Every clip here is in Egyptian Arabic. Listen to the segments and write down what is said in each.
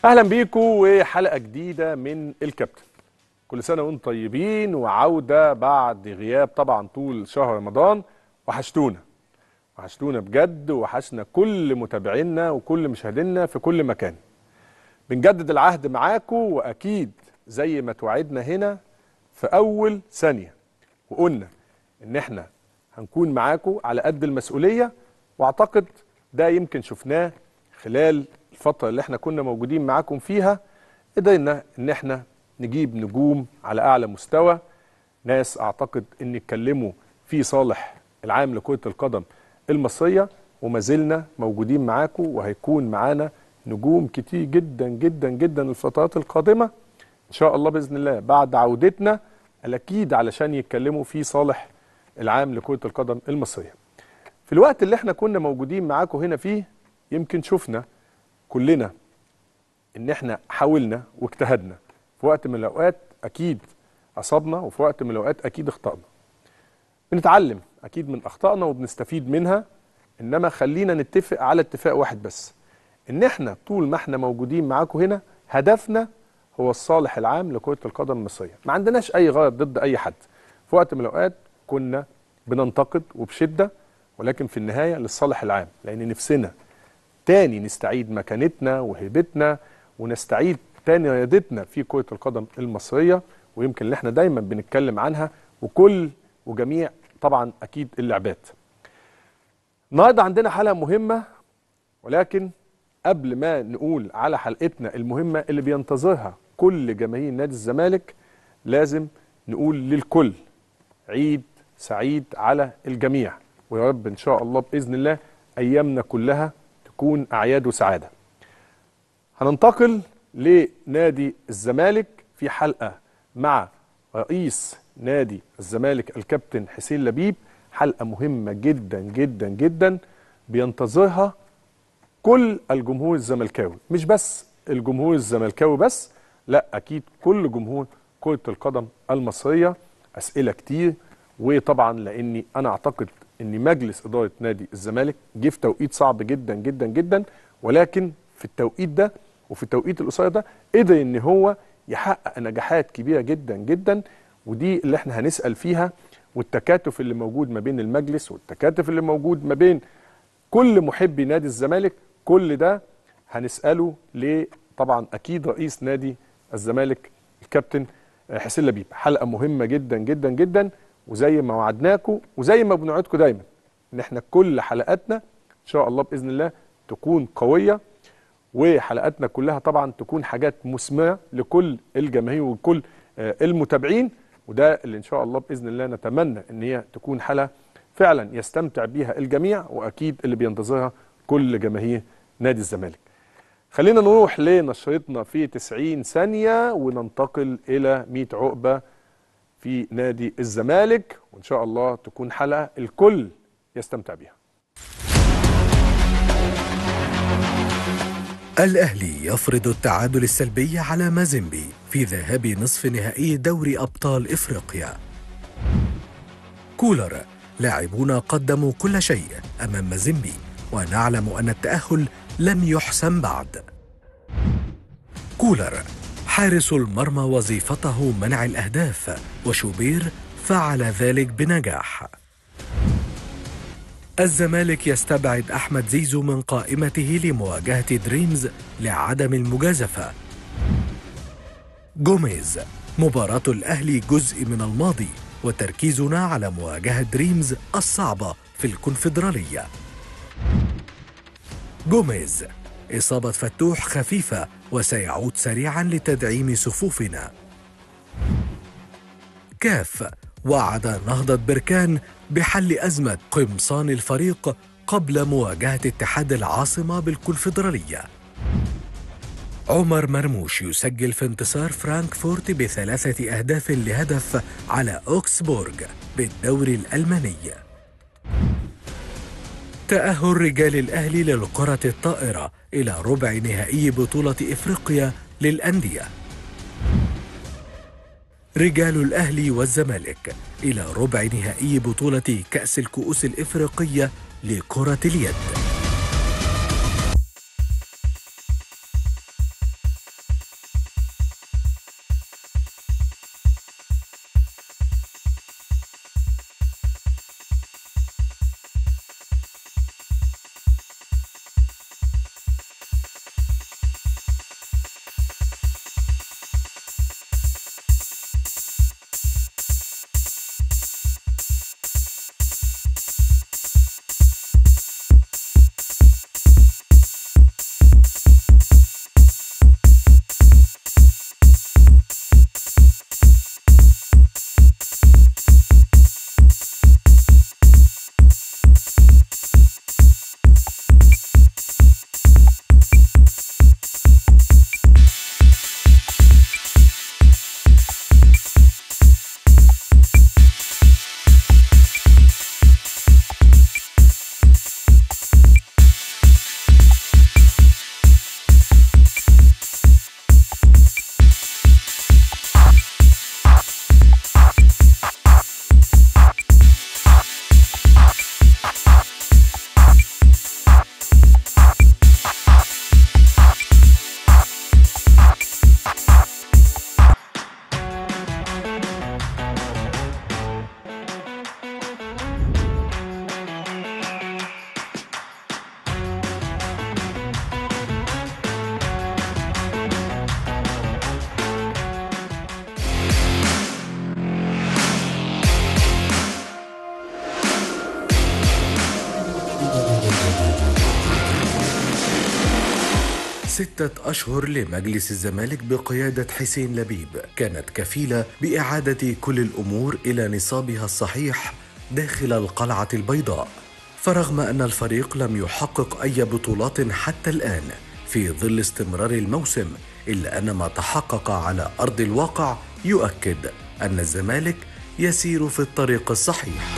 اهلا بيكم وحلقه جديده من الكابتن كل سنه وانتم طيبين وعوده بعد غياب طبعا طول شهر رمضان وحشتونا وحشتونا بجد وحشنا كل متابعينا وكل مشاهدينا في كل مكان بنجدد العهد معاكم واكيد زي ما توعدنا هنا في اول ثانيه وقلنا ان احنا هنكون معاكم على قد المسؤوليه واعتقد ده يمكن شفناه خلال الفتره اللي احنا كنا موجودين معاكم فيها قدرنا ان احنا نجيب نجوم على اعلى مستوى ناس اعتقد ان اتكلموا في صالح العام لكره القدم المصريه وما زلنا موجودين معاكم وهيكون معانا نجوم كتير جدا جدا جدا الفترات القادمه ان شاء الله باذن الله بعد عودتنا الاكيد علشان يتكلموا في صالح العام لكره القدم المصريه في الوقت اللي احنا كنا موجودين معاكم هنا فيه يمكن شفنا كلنا ان احنا حاولنا واجتهدنا في وقت من الاوقات اكيد اصبنا وفي وقت من الاوقات اكيد اخطانا بنتعلم اكيد من اخطائنا وبنستفيد منها انما خلينا نتفق على اتفاق واحد بس ان احنا طول ما احنا موجودين معاكم هنا هدفنا هو الصالح العام لكره القدم المصريه ما عندناش اي غرض ضد اي حد في وقت من الاوقات كنا بننتقد وبشده ولكن في النهايه للصالح العام لان نفسنا تاني نستعيد مكانتنا وهيبتنا ونستعيد تاني ريادتنا في كرة القدم المصرية ويمكن اللي احنا دايما بنتكلم عنها وكل وجميع طبعا اكيد اللعبات النهارده عندنا حلقة مهمة ولكن قبل ما نقول على حلقتنا المهمة اللي بينتظرها كل جماهير نادي الزمالك لازم نقول للكل عيد سعيد على الجميع ويا رب ان شاء الله باذن الله ايامنا كلها تكون اعياد وسعاده. هننتقل لنادي الزمالك في حلقه مع رئيس نادي الزمالك الكابتن حسين لبيب حلقه مهمه جدا جدا جدا بينتظرها كل الجمهور الزملكاوي مش بس الجمهور الزملكاوي بس لا اكيد كل جمهور كره القدم المصريه اسئله كتير وطبعا لاني انا اعتقد ان مجلس اداره نادي الزمالك جه في توقيت صعب جدا جدا جدا ولكن في التوقيت ده وفي التوقيت القصير ده قدر ان هو يحقق نجاحات كبيره جدا جدا ودي اللي احنا هنسال فيها والتكاتف اللي موجود ما بين المجلس والتكاتف اللي موجود ما بين كل محبي نادي الزمالك كل ده هنساله لطبعا اكيد رئيس نادي الزمالك الكابتن حسين لبيب حلقه مهمه جدا جدا جدا وزي ما وعدناكم وزي ما بنوعدكم دايما ان احنا كل حلقاتنا ان شاء الله باذن الله تكون قويه وحلقاتنا كلها طبعا تكون حاجات مثمره لكل الجماهير وكل المتابعين وده اللي ان شاء الله باذن الله نتمنى ان هي تكون حلقه فعلا يستمتع بيها الجميع واكيد اللي بينتظرها كل جماهير نادي الزمالك. خلينا نروح لنشرتنا في 90 ثانيه وننتقل الى 100 عقبه في نادي الزمالك وان شاء الله تكون حلقه الكل يستمتع بها. الأهلي يفرض التعادل السلبي على مازيمبي في ذهاب نصف نهائي دوري أبطال إفريقيا. كولر لاعبون قدموا كل شيء أمام مازيمبي ونعلم أن التأهل لم يحسم بعد. كولر حارس المرمى وظيفته منع الأهداف وشوبير فعل ذلك بنجاح. الزمالك يستبعد أحمد زيزو من قائمته لمواجهة دريمز لعدم المجازفة. جوميز مباراة الأهلي جزء من الماضي وتركيزنا على مواجهة دريمز الصعبة في الكونفدرالية. جوميز إصابة فتوح خفيفة وسيعود سريعا لتدعيم صفوفنا. كاف وعد نهضة بركان بحل أزمة قمصان الفريق قبل مواجهة اتحاد العاصمة بالكونفدرالية. عمر مرموش يسجل في انتصار فرانكفورت بثلاثة أهداف لهدف على أوكسبورغ بالدوري الألماني. تأهل رجال الأهلي للكرة الطائرة إلى ربع نهائي بطولة إفريقيا للأندية. رجال الأهلي والزمالك إلى ربع نهائي بطولة كأس الكؤوس الإفريقية لكرة اليد. ستة أشهر لمجلس الزمالك بقيادة حسين لبيب كانت كفيلة بإعادة كل الأمور إلى نصابها الصحيح داخل القلعة البيضاء فرغم أن الفريق لم يحقق أي بطولات حتى الآن في ظل استمرار الموسم إلا أن ما تحقق على أرض الواقع يؤكد أن الزمالك يسير في الطريق الصحيح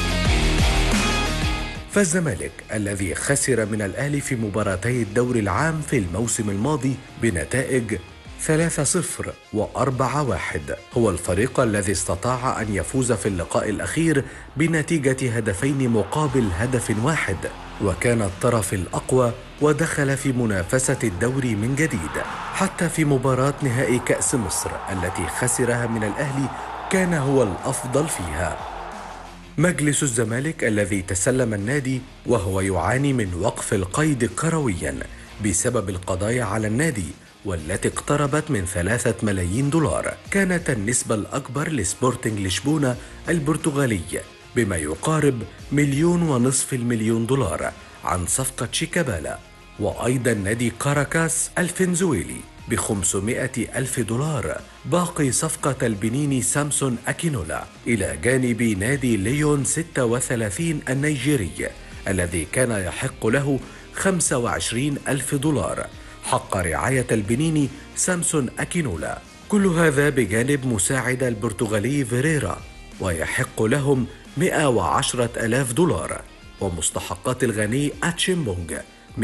فالزمالك الذي خسر من الأهلي في مباراتي الدوري العام في الموسم الماضي بنتائج 3-0 و4-1 هو الفريق الذي استطاع أن يفوز في اللقاء الأخير بنتيجة هدفين مقابل هدف واحد وكان الطرف الأقوى ودخل في منافسة الدوري من جديد حتى في مباراة نهائي كأس مصر التي خسرها من الأهلي كان هو الأفضل فيها مجلس الزمالك الذي تسلم النادي وهو يعاني من وقف القيد كرويا بسبب القضايا على النادي والتي اقتربت من ثلاثة ملايين دولار كانت النسبة الأكبر لسبورتنج لشبونة البرتغالي بما يقارب مليون ونصف المليون دولار عن صفقة شيكابالا وأيضا نادي كاراكاس الفنزويلي ب 500 ألف دولار باقي صفقة البنيني سامسون أكينولا إلى جانب نادي ليون 36 النيجيري الذي كان يحق له 25 ألف دولار حق رعاية البنيني سامسون أكينولا كل هذا بجانب مساعد البرتغالي فيريرا ويحق لهم 110 ألاف دولار ومستحقات الغني أتشيمبونج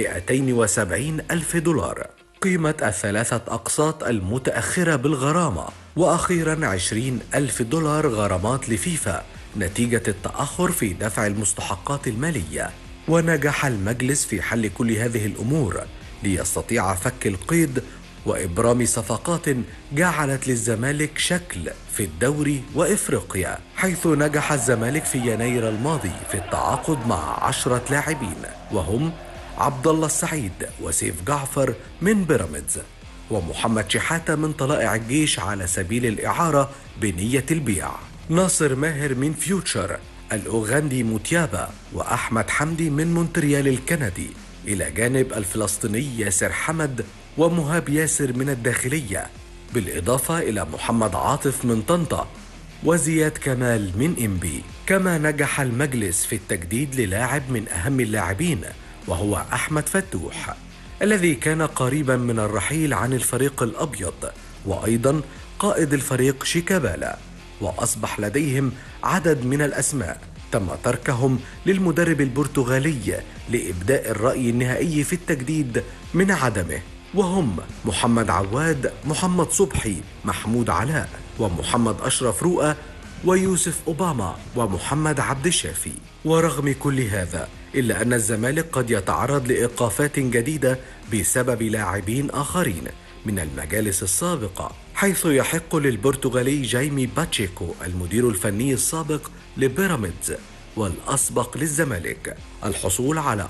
270 ألف دولار قيمة الثلاثة أقساط المتأخرة بالغرامة وأخيرا 20 ألف دولار غرامات لفيفا نتيجة التأخر في دفع المستحقات المالية ونجح المجلس في حل كل هذه الأمور ليستطيع فك القيد وإبرام صفقات جعلت للزمالك شكل في الدوري وإفريقيا حيث نجح الزمالك في يناير الماضي في التعاقد مع عشرة لاعبين وهم عبد الله السعيد وسيف جعفر من بيراميدز ومحمد شحاتة من طلائع الجيش على سبيل الإعارة بنية البيع ناصر ماهر من فيوتشر الأوغندي موتيابا وأحمد حمدي من مونتريال الكندي إلى جانب الفلسطيني ياسر حمد ومهاب ياسر من الداخلية بالإضافة إلى محمد عاطف من طنطا وزياد كمال من إنبي كما نجح المجلس في التجديد للاعب من أهم اللاعبين وهو أحمد فتوح الذي كان قريبا من الرحيل عن الفريق الأبيض وأيضا قائد الفريق شيكابالا وأصبح لديهم عدد من الأسماء تم تركهم للمدرب البرتغالي لإبداء الرأي النهائي في التجديد من عدمه وهم محمد عواد محمد صبحي محمود علاء ومحمد أشرف رؤى ويوسف أوباما ومحمد عبد الشافي ورغم كل هذا إلا أن الزمالك قد يتعرض لإيقافات جديدة بسبب لاعبين آخرين من المجالس السابقة حيث يحق للبرتغالي جايمي باتشيكو المدير الفني السابق لبيراميدز والأسبق للزمالك الحصول على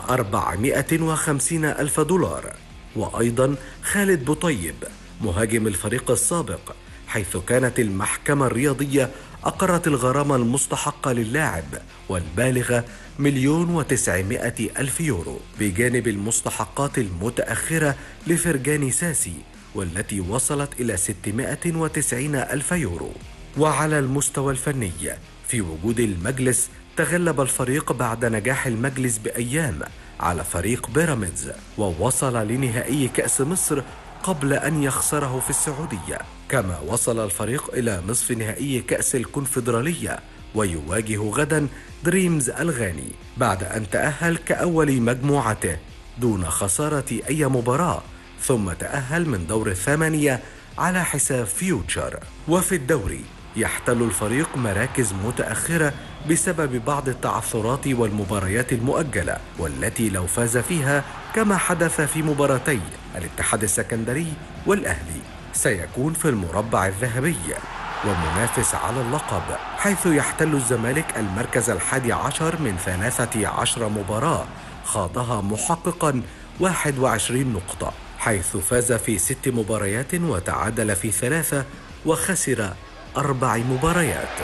450 ألف دولار وأيضا خالد بوطيب مهاجم الفريق السابق حيث كانت المحكمة الرياضية أقرت الغرامة المستحقة للاعب والبالغة مليون وتسعمائة ألف يورو بجانب المستحقات المتأخرة لفرجاني ساسي والتي وصلت إلى 690 ألف يورو وعلى المستوى الفني في وجود المجلس تغلب الفريق بعد نجاح المجلس بأيام على فريق بيراميدز ووصل لنهائي كأس مصر قبل أن يخسره في السعودية كما وصل الفريق إلى نصف نهائي كأس الكونفدرالية ويواجه غدا دريمز الغاني بعد أن تأهل كأول مجموعته دون خسارة أي مباراة ثم تأهل من دور الثمانية على حساب فيوتشر وفي الدوري يحتل الفريق مراكز متأخرة بسبب بعض التعثرات والمباريات المؤجلة والتي لو فاز فيها كما حدث في مباراتي الاتحاد السكندري والأهلي سيكون في المربع الذهبي ومنافس على اللقب حيث يحتل الزمالك المركز الحادي عشر من ثلاثة عشر مباراة خاضها محققا 21 نقطة حيث فاز في ست مباريات وتعادل في ثلاثة وخسر أربع مباريات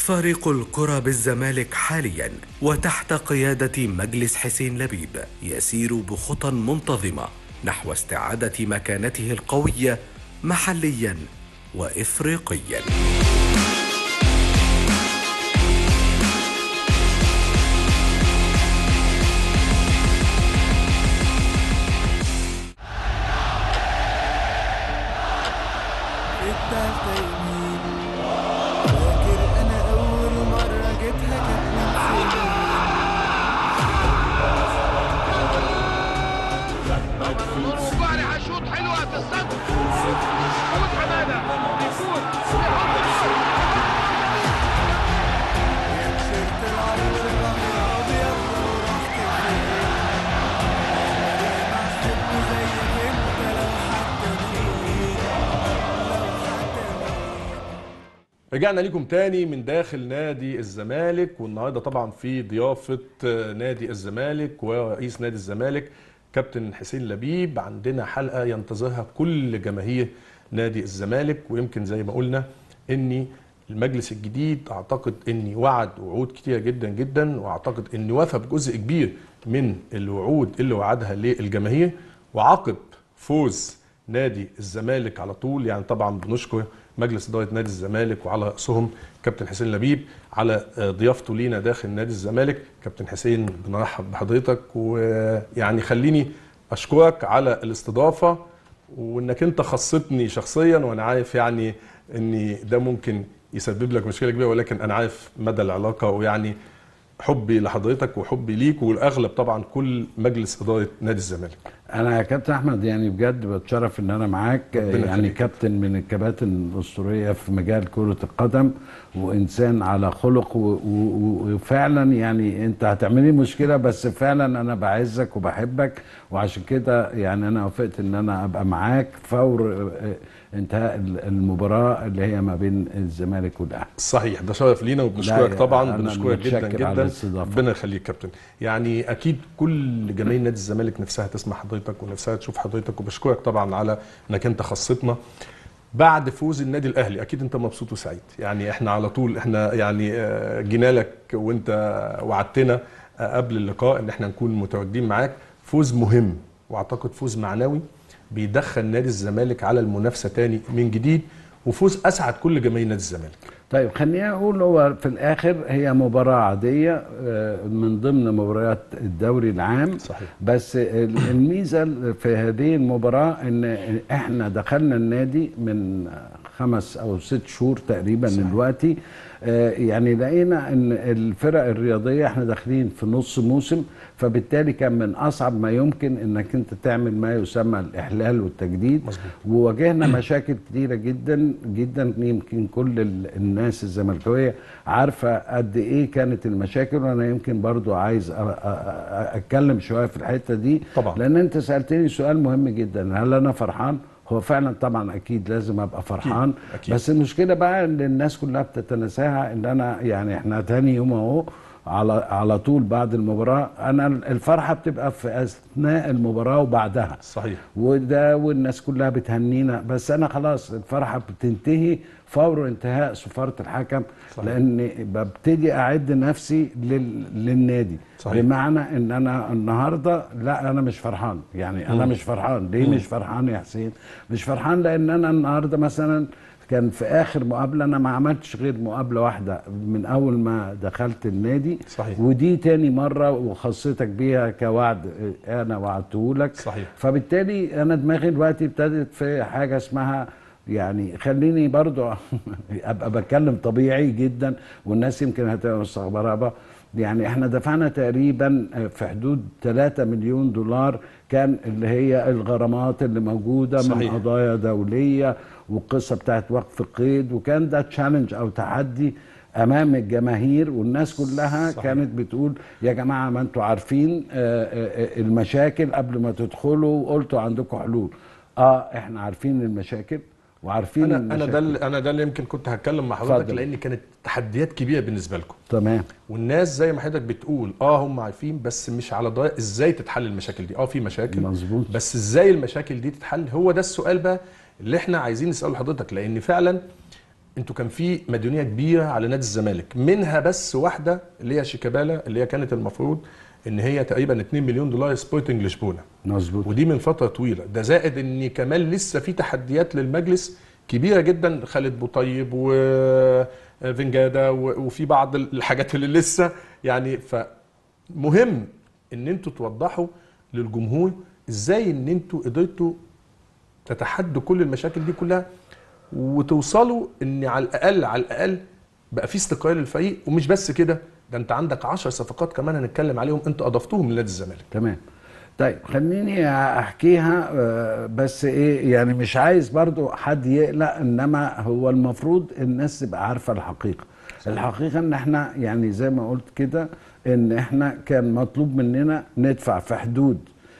فريق الكرة بالزمالك حاليا وتحت قيادة مجلس حسين لبيب يسير بخطى منتظمة نحو استعادة مكانته القوية محليا وإفريقيا التالتة يمين فاكر انا اول مرة جيتها كانت من سنين وبارع هيشوط حلوه في الصدر محمود حماده بيفوت بيحط جول خسرت العرض الرمي ابيض ورحت فين عمري ما احب زيك انت لو حتى مين لو حتى مين رجعنا لكم تاني من داخل نادي الزمالك والنهارده طبعا في ضيافه آه، نادي الزمالك ورئيس نادي الزمالك كابتن حسين لبيب عندنا حلقه ينتظرها كل جماهير نادي الزمالك ويمكن زي ما قلنا اني المجلس الجديد اعتقد اني وعد وعود كتيره جدا جدا واعتقد اني وفى بجزء كبير من الوعود اللي وعدها للجماهير وعقب فوز نادي الزمالك على طول يعني طبعا بنشكر مجلس اداره نادي الزمالك وعلى راسهم كابتن حسين لبيب على آه، ضيافته لينا داخل نادي الزمالك كابتن حسين بنرحب بحضرتك ويعني خليني اشكرك على الاستضافه وانك انت خصتني شخصيا وانا عارف يعني ان ده ممكن يسبب لك مشكله كبيره ولكن انا عارف مدى العلاقه ويعني حبي لحضرتك وحبي ليك والاغلب طبعا كل مجلس اداره نادي الزمالك انا يا كابتن احمد يعني بجد بتشرف ان انا معاك ربنا يعني يخليك. كابتن من الكباتن الاسطوريه في مجال كره القدم وانسان على خلق و- و- و- وفعلا يعني انت هتعملي مشكله بس فعلا انا بعزك وبحبك وعشان كده يعني انا وافقت ان انا ابقى معاك فور آه، انتهاء المباراه اللي هي ما بين الزمالك والاهلي صحيح ده شرف لينا وبنشكرك لا، طبعا أنا بنشكرك جدا متشكر على جدا الاستضافة. ربنا يخليك كابتن يعني اكيد كل جماهير نادي الزمالك نفسها تسمع حضرتك ونفسها تشوف حضرتك وبشكرك طبعا على انك انت خصتنا بعد فوز النادي الاهلي اكيد انت مبسوط وسعيد يعني احنا على طول احنا يعني آه، جينا لك وانت وعدتنا آه، قبل اللقاء ان احنا نكون متواجدين معاك فوز مهم واعتقد فوز معنوي بيدخل نادي الزمالك على المنافسه تاني من جديد وفوز اسعد كل جماهير نادي الزمالك طيب خليني اقول هو في الاخر هي مباراه عاديه آه، من ضمن مباريات الدوري العام صحيح. بس ال- الميزه في هذه المباراه ان احنا دخلنا النادي من خمس او ست شهور تقريبا صحيح. دلوقتي آه، يعني لقينا ان الفرق الرياضيه احنا داخلين في نص موسم فبالتالي كان من اصعب ما يمكن انك انت تعمل ما يسمى الاحلال والتجديد مظبوط. وواجهنا مشاكل كتيره جدا جدا يمكن كل ال- الناس الزملكاويه عارفه قد ايه كانت المشاكل وانا يمكن برضو عايز أ- أ- أ- اتكلم شويه في الحته دي طبعا. لان انت سالتني سؤال مهم جدا هل انا فرحان هو فعلا طبعا اكيد لازم ابقى فرحان أكيد. بس المشكله بقى ان الناس كلها بتتناساها ان انا يعني احنا تاني يوم اهو على على طول بعد المباراه انا الفرحه بتبقى في اثناء المباراه وبعدها صحيح وده والناس كلها بتهنينا بس انا خلاص الفرحه بتنتهي فور انتهاء صفاره الحكم صحيح. لان ببتدي اعد نفسي لل... للنادي صحيح. بمعنى ان انا النهارده لا انا مش فرحان يعني انا مش فرحان ليه مش فرحان يا حسين مش فرحان لان انا النهارده مثلا كان في اخر مقابله انا ما عملتش غير مقابله واحده من اول ما دخلت النادي صحيح. ودي تاني مره وخصيتك بيها كوعد انا وعدته لك صحيح. فبالتالي انا دماغي دلوقتي ابتدت في حاجه اسمها يعني خليني برضو ابقى بتكلم طبيعي جدا والناس يمكن هتبقى مستغربه يعني احنا دفعنا تقريبا في حدود 3 مليون دولار كان اللي هي الغرامات اللي موجوده من صحيح. قضايا دوليه والقصه بتاعت وقف القيد وكان ده تشالنج او تحدي امام الجماهير والناس كلها صحيح. كانت بتقول يا جماعه ما انتوا عارفين آه، آه، آه، المشاكل قبل ما تدخلوا وقلتوا عندكم حلول اه احنا عارفين المشاكل وعارفين انا انا المشاكل ده اللي- انا ده اللي يمكن كنت هتكلم مع حضرتك اتفضل. لان كانت تحديات كبيره بالنسبه لكم تمام والناس زي ما حضرتك بتقول اه هم عارفين بس مش على ضوء ازاي تتحل المشاكل دي اه في مشاكل مظبوط. بس ازاي المشاكل دي تتحل هو ده السؤال بقى اللي احنا عايزين نساله لحضرتك لان فعلا انتوا كان في مديونيه كبيره على نادي الزمالك منها بس واحده اللي هي شيكابالا اللي هي كانت المفروض ان هي تقريبا 2 مليون دولار سبورتنج لشبونه مظبوط ودي من فتره طويله ده زائد ان كمان لسه في تحديات للمجلس كبيره جدا خالد بوطيب وفنجادا وفي بعض الحاجات اللي لسه يعني فمهم ان انتوا توضحوا للجمهور ازاي ان انتوا قدرتوا تتحدوا كل المشاكل دي كلها وتوصلوا ان على الاقل على الاقل بقى في استقرار للفريق ومش بس كده ده انت عندك 10 صفقات كمان هنتكلم عليهم انت اضفتهم لنادي الزمالك تمام طيب خليني احكيها آه، بس ايه يعني مش عايز برضو حد يقلق انما هو المفروض الناس تبقى عارفه الحقيقه الحقيقه ان احنا يعني زي ما قلت كده ان احنا كان مطلوب مننا ندفع في حدود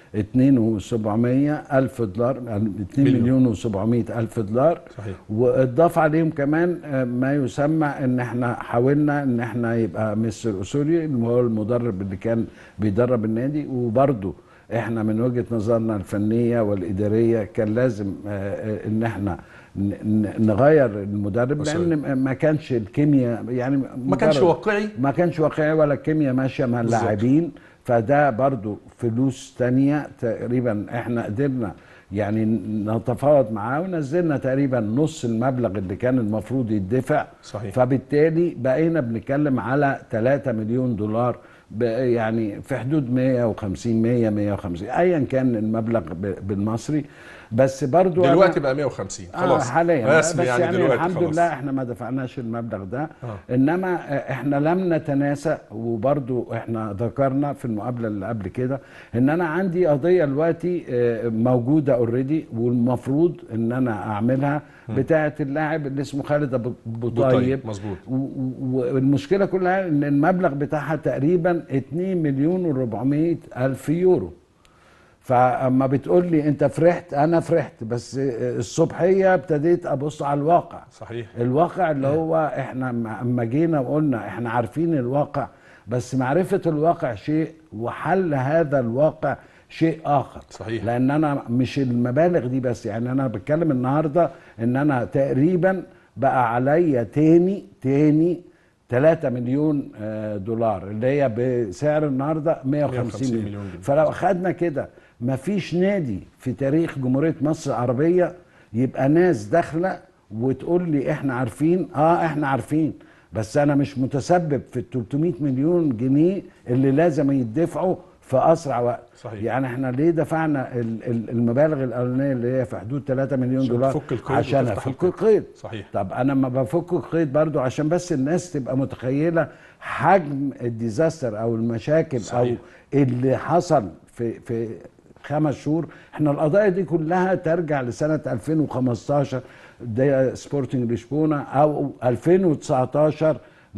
2 و700 الف دولار 2 مليون. مليون و700 الف دولار صحيح. واضاف عليهم كمان آه، ما يسمى ان احنا حاولنا ان احنا يبقى مستر اسوري اللي هو المدرب اللي كان بيدرب النادي وبرضه احنا من وجهه نظرنا الفنيه والاداريه كان لازم آه، آه، ان احنا ن- ن- نغير المدرب أسوري. لان ما كانش الكيمياء يعني ما كانش مجرد- واقعي ما كانش واقعي ولا الكيمياء ماشيه مع بالظبط. اللاعبين فده برضو فلوس تانية تقريبا احنا قدرنا يعني نتفاوض معاه ونزلنا تقريبا نص المبلغ اللي كان المفروض يدفع صحيح. فبالتالي بقينا بنتكلم على 3 مليون دولار ب- يعني في حدود 150 100 150 ايا كان المبلغ ب- بالمصري بس برضو أنا- دلوقتي بقى 150 خلاص آه حاليا رسمي بس يعني, يعني, دلوقتي الحمد خلاص. لله احنا ما دفعناش المبلغ ده آه. آه. انما احنا لم نتناسى وبرضو احنا ذكرنا في المقابله اللي قبل كده ان انا عندي قضيه دلوقتي آه، موجوده اوريدي والمفروض ان انا اعملها بتاعه اللاعب اللي اسمه خالد ابو بوطيب، طيب مظبوط. و- و- والمشكله كلها ان المبلغ بتاعها تقريبا 2 مليون و400 الف يورو فاما بتقول لي انت فرحت انا فرحت بس الصبحيه ابتديت ابص على الواقع صحيح الواقع اللي هو احنا اما جينا وقلنا احنا عارفين الواقع بس معرفه الواقع شيء وحل هذا الواقع شيء اخر صحيح. لان انا مش المبالغ دي بس يعني انا بتكلم النهارده ان انا تقريبا بقى عليا تاني تاني 3 مليون آه، دولار اللي هي بسعر النهارده 150 150 مليون, مليون جنيه. فلو اخدنا كده مفيش نادي في تاريخ جمهوريه مصر العربيه يبقى ناس داخله وتقول لي احنا عارفين اه احنا عارفين بس انا مش متسبب في ال 300 مليون جنيه اللي لازم يدفعوا في اسرع وقت صحيح. يعني احنا ليه دفعنا ال- ال- المبالغ الاولانيه اللي هي في حدود 3 مليون عشان دولار تفك القيد عشان وتفتح افك القيد. القيد صحيح. طب انا ما بفك القيد برضو عشان بس الناس تبقى متخيله حجم الديزاستر او المشاكل صحيح. او اللي حصل في في خمس شهور احنا القضايا دي كلها ترجع لسنه 2015 ده سبورتنج لشبونه او 2019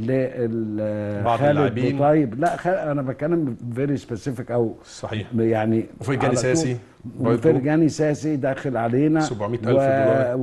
لل بعض خالد اللاعبين. طيب لا خ... انا بتكلم فيري سبيسيفيك او صحيح يعني وفرجاني على طول. ساسي برضو. وفرجاني ساسي داخل علينا 700 ألف دولار.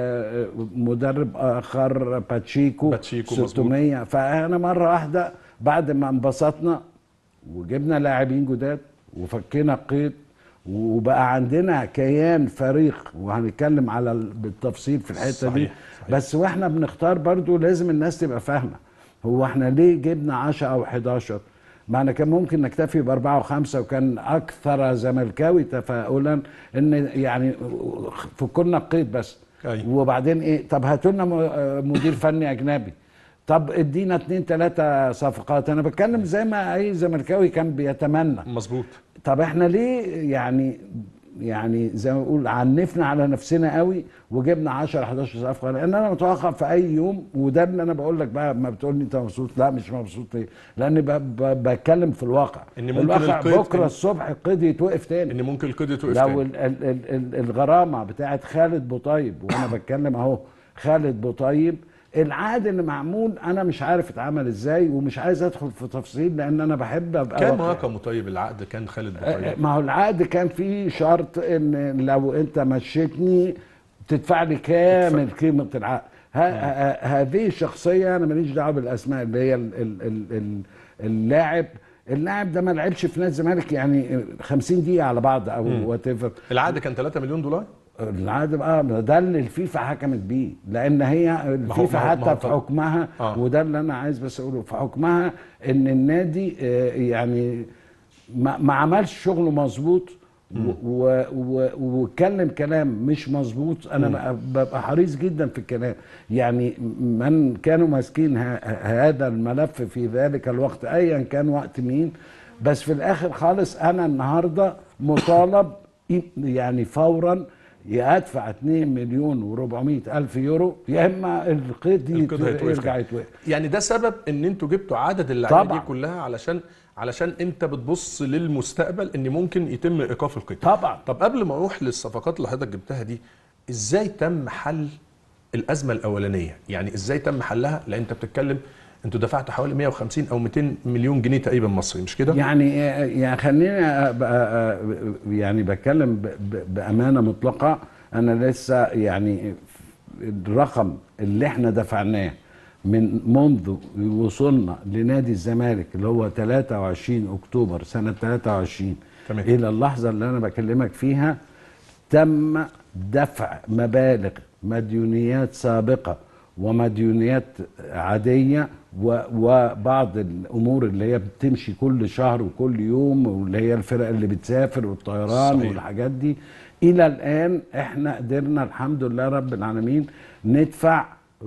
ومدرب اخر باتشيكو باتشيكو 600 فانا مره واحده بعد ما انبسطنا وجبنا لاعبين جداد وفكينا القيد وبقى عندنا كيان فريق وهنتكلم على ال- بالتفصيل في الحته صحيح، دي صحيح. بس واحنا بنختار برضو لازم الناس تبقى فاهمه هو احنا ليه جبنا 10 او 11 معنى كان ممكن نكتفي بأربعة وخمسة وكان أكثر زملكاوي تفاؤلا إن يعني فكنا القيد بس أيوة. وبعدين إيه طب هاتوا لنا م- مدير فني أجنبي طب ادينا اتنين تلاتة صفقات أنا بتكلم زي ما أي زملكاوي كان بيتمنى مظبوط طب احنا ليه يعني يعني زي ما بقول عنفنا على نفسنا قوي وجبنا 10 11 صفقه لان انا متوقع في اي يوم وده اللي انا بقول لك بقى ما بتقول لي انت مبسوط لا مش مبسوط ليه؟ لان ب- ب- بتكلم في الواقع إن ممكن الواقع القيد بكره إن- الصبح القيد يتوقف تاني ان ممكن القيد يتوقف لو تاني ال ال ال ال الغرامه بتاعت خالد بوطيب وانا بتكلم اهو خالد بوطيب العقد اللي معمول انا مش عارف اتعمل ازاي ومش عايز ادخل في تفصيل لان انا بحب ابقى كام واقعي. رقمه طيب العقد كان خالد آه، بوطيب ما هو العقد كان فيه شرط ان لو انت مشيتني تدفع لي كامل قيمه العقد ه- ه- هذه الشخصيه انا ماليش دعوه بالاسماء اللي هي ال- ال- ال- ال- اللاعب اللاعب ده ما لعبش في نادي الزمالك يعني 50 دقيقه على بعض او وات ايفر العقد كان 3 مليون دولار العقد بقى ده اللي الفيفا حكمت بيه لان هي الفيفا ما هو- ما هو حتى في طب- حكمها آه. وده اللي انا عايز بس اقوله في حكمها ان النادي آه، يعني ما, ما عملش شغله مظبوط و- و- و- واتكلم كلام مش مظبوط انا بقى- ببقى حريص جدا في الكلام يعني من كانوا ماسكين ه- هذا الملف في ذلك الوقت ايا كان وقت مين بس في الاخر خالص انا النهارده مطالب يعني فورا يا ادفع 2 مليون و400 الف يورو يا اما القيد القيد هيتوقف يرجع تاني. يتوقف يعني ده سبب ان انتوا جبتوا عدد اللعيبه دي طبعاً. كلها علشان علشان انت بتبص للمستقبل ان ممكن يتم ايقاف القيد طبعا طب قبل ما اروح للصفقات اللي حضرتك جبتها دي ازاي تم حل الازمه الاولانيه يعني ازاي تم حلها لان انت بتتكلم انتوا دفعتوا حوالي 150 او 200 مليون جنيه تقريبا مصري مش كده يعني يعني خليني أبقى يعني بتكلم ب- ب- بامانه مطلقه انا لسه يعني الرقم اللي احنا دفعناه من منذ وصلنا لنادي الزمالك اللي هو 23 اكتوبر سنه 23 تمام. الى اللحظه اللي انا بكلمك فيها تم دفع مبالغ مديونيات سابقه ومديونيات عاديه و- وبعض الامور اللي هي بتمشي كل شهر وكل يوم واللي هي الفرق اللي بتسافر والطيران صحيح. والحاجات دي الى الان احنا قدرنا الحمد لله رب العالمين ندفع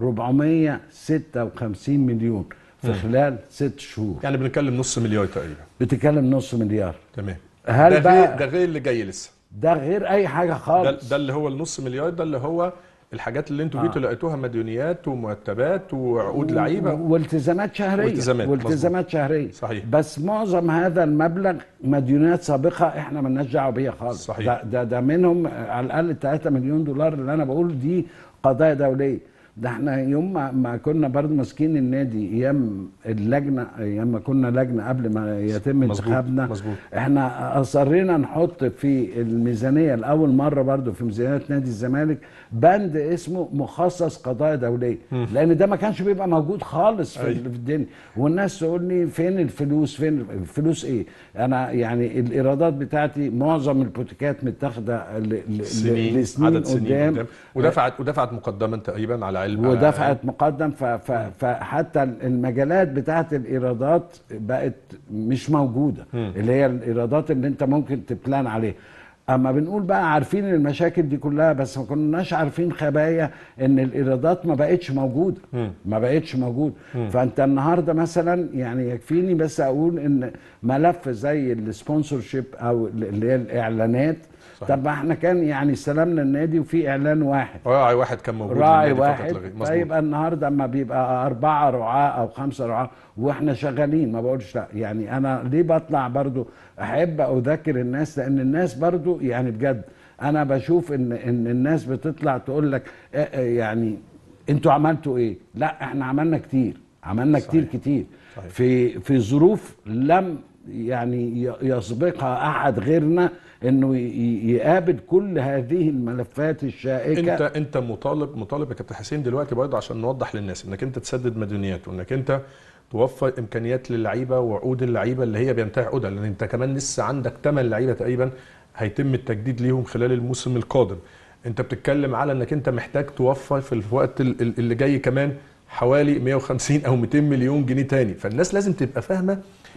456 مليون في خلال ست شهور يعني بنتكلم نص مليار تقريبا بتتكلم نص مليار تمام هل ده بقى- غير ده غير اللي جاي لسه ده غير اي حاجه ده, خالص ده اللي هو النص مليار ده اللي هو الحاجات اللي انتوا آه. جيتوا لقيتوها مديونيات ومرتبات وعقود لعيبه والتزامات شهريه والتزامات، والتزامات شهريه صحيح. بس معظم هذا المبلغ مديونات سابقه احنا مالناش دعوه بيها خالص صحيح. ده, ده ده منهم على الاقل 3 مليون دولار اللي انا بقول دي قضايا دوليه ده احنا يوم ما, ما كنا برضه ماسكين النادي ايام اللجنه ايام ما كنا لجنه قبل ما يتم مظبوط، انتخابنا مظبوط. احنا اصرينا نحط في الميزانيه لاول مره برضو في ميزانيه نادي الزمالك بند اسمه مخصص قضايا دوليه لان ده ما كانش بيبقى موجود خالص في, أيوة. في الدنيا والناس تقول لي فين الفلوس فين الفلوس ايه انا يعني الايرادات بتاعتي معظم البوتيكات متاخده ل- ل- سنين لسنين عدد سنين قدام, قدام ودفعت ودفعت مقدما تقريبا على علم ودفعت مقدم ف ف فحتى المجالات بتاعت الايرادات بقت مش موجوده اللي هي الايرادات اللي انت ممكن تبلان عليها اما بنقول بقى عارفين المشاكل دي كلها بس ما كناش عارفين خبايا ان الايرادات ما بقتش موجوده ما بقتش موجود فانت النهارده مثلا يعني يكفيني بس اقول ان ملف زي السبونسور شيب او اللي هي الاعلانات صحيح. طب ما احنا كان يعني استلمنا النادي وفي اعلان واحد راعي واحد كان موجود راعي للنادي فقط واحد لا غير. مظبوط. فيبقى النهارده اما بيبقى أربعة رعاة أو خمسة رعاة وإحنا شغالين ما بقولش لا يعني أنا ليه بطلع برضو أحب أذكر الناس لأن الناس برضو يعني بجد أنا بشوف إن إن الناس بتطلع تقول لك آه، آه، يعني أنتوا عملتوا إيه؟ لا إحنا عملنا كتير عملنا صحيح. كتير كتير صحيح. في في ظروف لم يعني ي- يسبقها أحد غيرنا إنه ي- ي- يقابل كل هذه الملفات الشائكة انت انت مطالب مطالب يا كابتن حسين دلوقتي برضه عشان نوضح للناس انك انت تسدد مديونيات وانك انت توفر امكانيات للعيبه وعقود اللعيبه اللي هي بينتهي عقودها لان انت كمان لسه عندك 8 لعيبه تقريبا هيتم التجديد ليهم خلال الموسم القادم انت بتتكلم على انك انت محتاج توفر في الوقت ال- ال- اللي جاي كمان حوالي 150 او 200 مليون جنيه تاني فالناس لازم تبقى فاهمه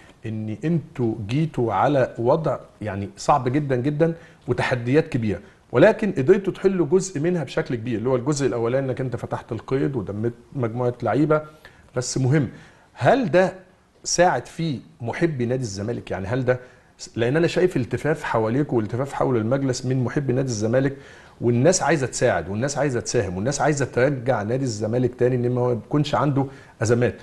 ان انتوا جيتوا على وضع يعني صعب جدا جدا وتحديات كبيره ولكن قدرتوا تحلوا جزء منها بشكل كبير اللي هو الجزء الاولاني انك انت فتحت القيد ودمت مجموعه لعيبه بس مهم هل ده ساعد فيه محبي نادي الزمالك يعني هل ده لان انا شايف التفاف حواليكم والتفاف حول المجلس من محبي نادي الزمالك والناس عايزه تساعد والناس عايزه تساهم والناس عايزه ترجع نادي الزمالك تاني ان ما يكونش عنده ازمات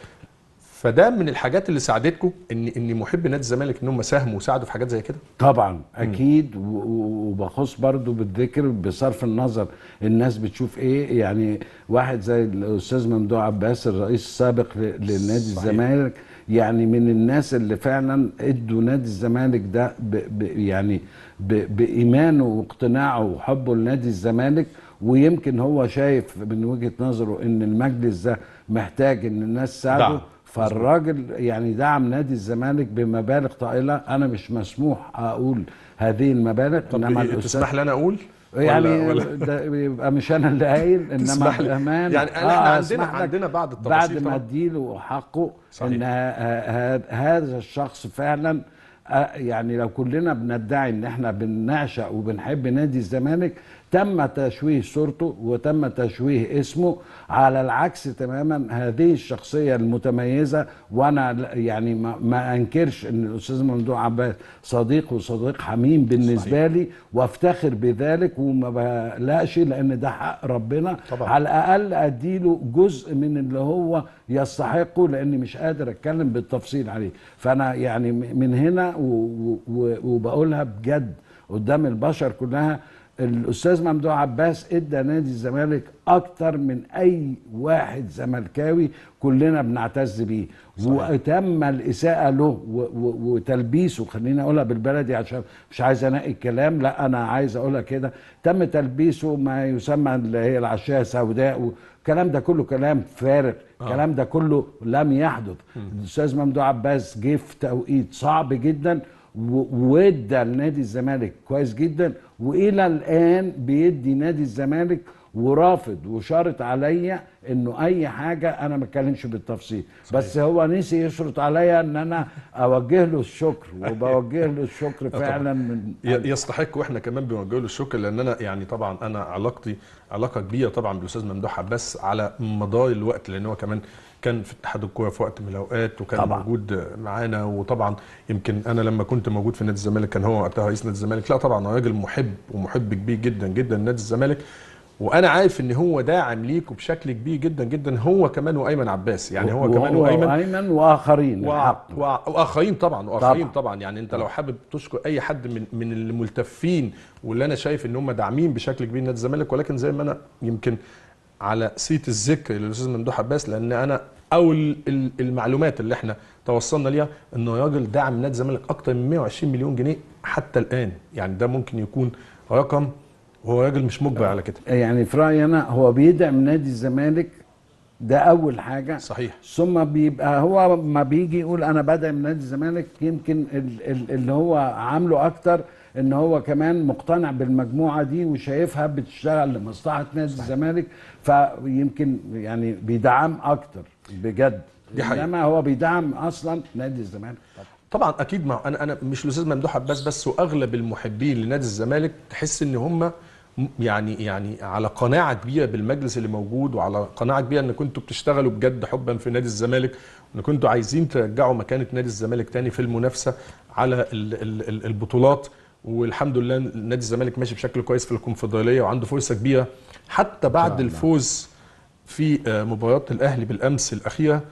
فده من الحاجات اللي ساعدتكم ان ان محبي نادي الزمالك ان هم ساهموا وساعدوا في حاجات زي كده طبعا اكيد و- و- وبخص برضو بالذكر بصرف النظر الناس بتشوف ايه يعني واحد زي الاستاذ ممدوح عباس الرئيس السابق ل- لنادي صحيح. الزمالك يعني من الناس اللي فعلا ادوا نادي الزمالك ده ب ب يعني ب بايمانه واقتناعه وحبه لنادي الزمالك ويمكن هو شايف من وجهه نظره ان المجلس ده محتاج ان الناس دعم. تساعده فالراجل يعني دعم نادي الزمالك بمبالغ طائله انا مش مسموح اقول هذه المبالغ طب إيه تسمح لي انا اقول يعني ولا- ولا- ده يبقى مش انا اللي قايل انما تسمح لي. بالامان يعني احنا عندنا أسمح لك عندنا بعض بعد التفاصيل ما طبعاً. اديله حقه صحيح. ان ه- ه- هذا الشخص فعلا آه، يعني لو كلنا بندعي ان احنا بنعشق وبنحب نادي الزمالك تم تشويه صورته وتم تشويه اسمه على العكس تماما هذه الشخصيه المتميزه وانا ل- يعني ما, ما انكرش ان الاستاذ ممدوح عباس صديق وصديق حميم بالنسبه لي وافتخر بذلك وما بقلقش لان ده حق ربنا طبعاً. على الاقل اديله جزء من اللي هو يستحقه لاني مش قادر اتكلم بالتفصيل عليه فانا يعني م- من هنا و- و- و- وبقولها بجد قدام البشر كلها الاستاذ ممدوح عباس ادى نادي الزمالك اكتر من اي واحد زملكاوي كلنا بنعتز بيه وتم الاساءه له و- و- وتلبيسه خليني اقولها بالبلدي عشان مش عايز انقي الكلام لا انا عايز اقولها كده تم تلبيسه ما يسمى اللي هي العشاء السوداء والكلام ده كله كلام فارغ الكلام ده كله لم يحدث الاستاذ ممدوح عباس جه في توقيت صعب جدا و- وادى لنادي الزمالك كويس جدا والى الان بيدي نادي الزمالك ورافض وشارط عليا انه اي حاجه انا ما اتكلمش بالتفصيل بس هو نسي يشرط عليا ان انا اوجه له الشكر وبوجه له الشكر فعلا من ي- يستحق واحنا كمان بنوجه له الشكر لان انا يعني طبعا انا علاقتي علاقه كبيره طبعا بالاستاذ ممدوح عباس على مدار الوقت لان هو كمان كان في اتحاد الكوره في وقت من الاوقات وكان طبعاً. موجود معانا وطبعا يمكن انا لما كنت موجود في نادي الزمالك كان هو وقتها رئيس نادي الزمالك لا طبعا هو راجل محب ومحب كبير جدا جدا لنادي الزمالك وانا عارف ان هو داعم ليكوا بشكل كبير جدا جدا هو كمان وايمن عباس يعني هو كمان وهو وايمن وايمن واخرين و... الحق. و... واخرين طبعا واخرين طبعاً. طبعا. طبعا يعني انت لو حابب تشكر اي حد من من الملتفين واللي انا شايف ان هم داعمين بشكل كبير نادي الزمالك ولكن زي ما انا يمكن على سيره الذكر للاستاذ ممدوح عباس لان انا او ال- ال- المعلومات اللي احنا توصلنا ليها انه راجل دعم نادي الزمالك اكتر من 120 مليون جنيه حتى الان يعني ده ممكن يكون رقم وهو راجل مش مجبر على كده يعني في رايي انا هو بيدعم نادي الزمالك ده اول حاجه صحيح. ثم بيبقى هو ما بيجي يقول انا بدعم نادي الزمالك يمكن ال- ال- اللي هو عامله اكتر ان هو كمان مقتنع بالمجموعه دي وشايفها بتشتغل لمصلحه نادي الزمالك فيمكن يعني بيدعم اكتر بجد دي حقيقة. انما هو بيدعم اصلا نادي الزمالك طبعا اكيد ما انا انا مش الاستاذ ممدوح عباس بس واغلب المحبين لنادي الزمالك تحس ان هم م- يعني يعني على قناعه كبيره بالمجلس اللي موجود وعلى قناعه كبيره ان كنتوا بتشتغلوا بجد حبا في نادي الزمالك وان كنتوا عايزين ترجعوا مكانه نادي الزمالك تاني في المنافسه على ال ال ال البطولات والحمد لله نادي الزمالك ماشي بشكل كويس في الكونفدراليه وعنده فرصه كبيره حتى بعد الفوز في آه، مباراه الاهلي بالامس الاخيره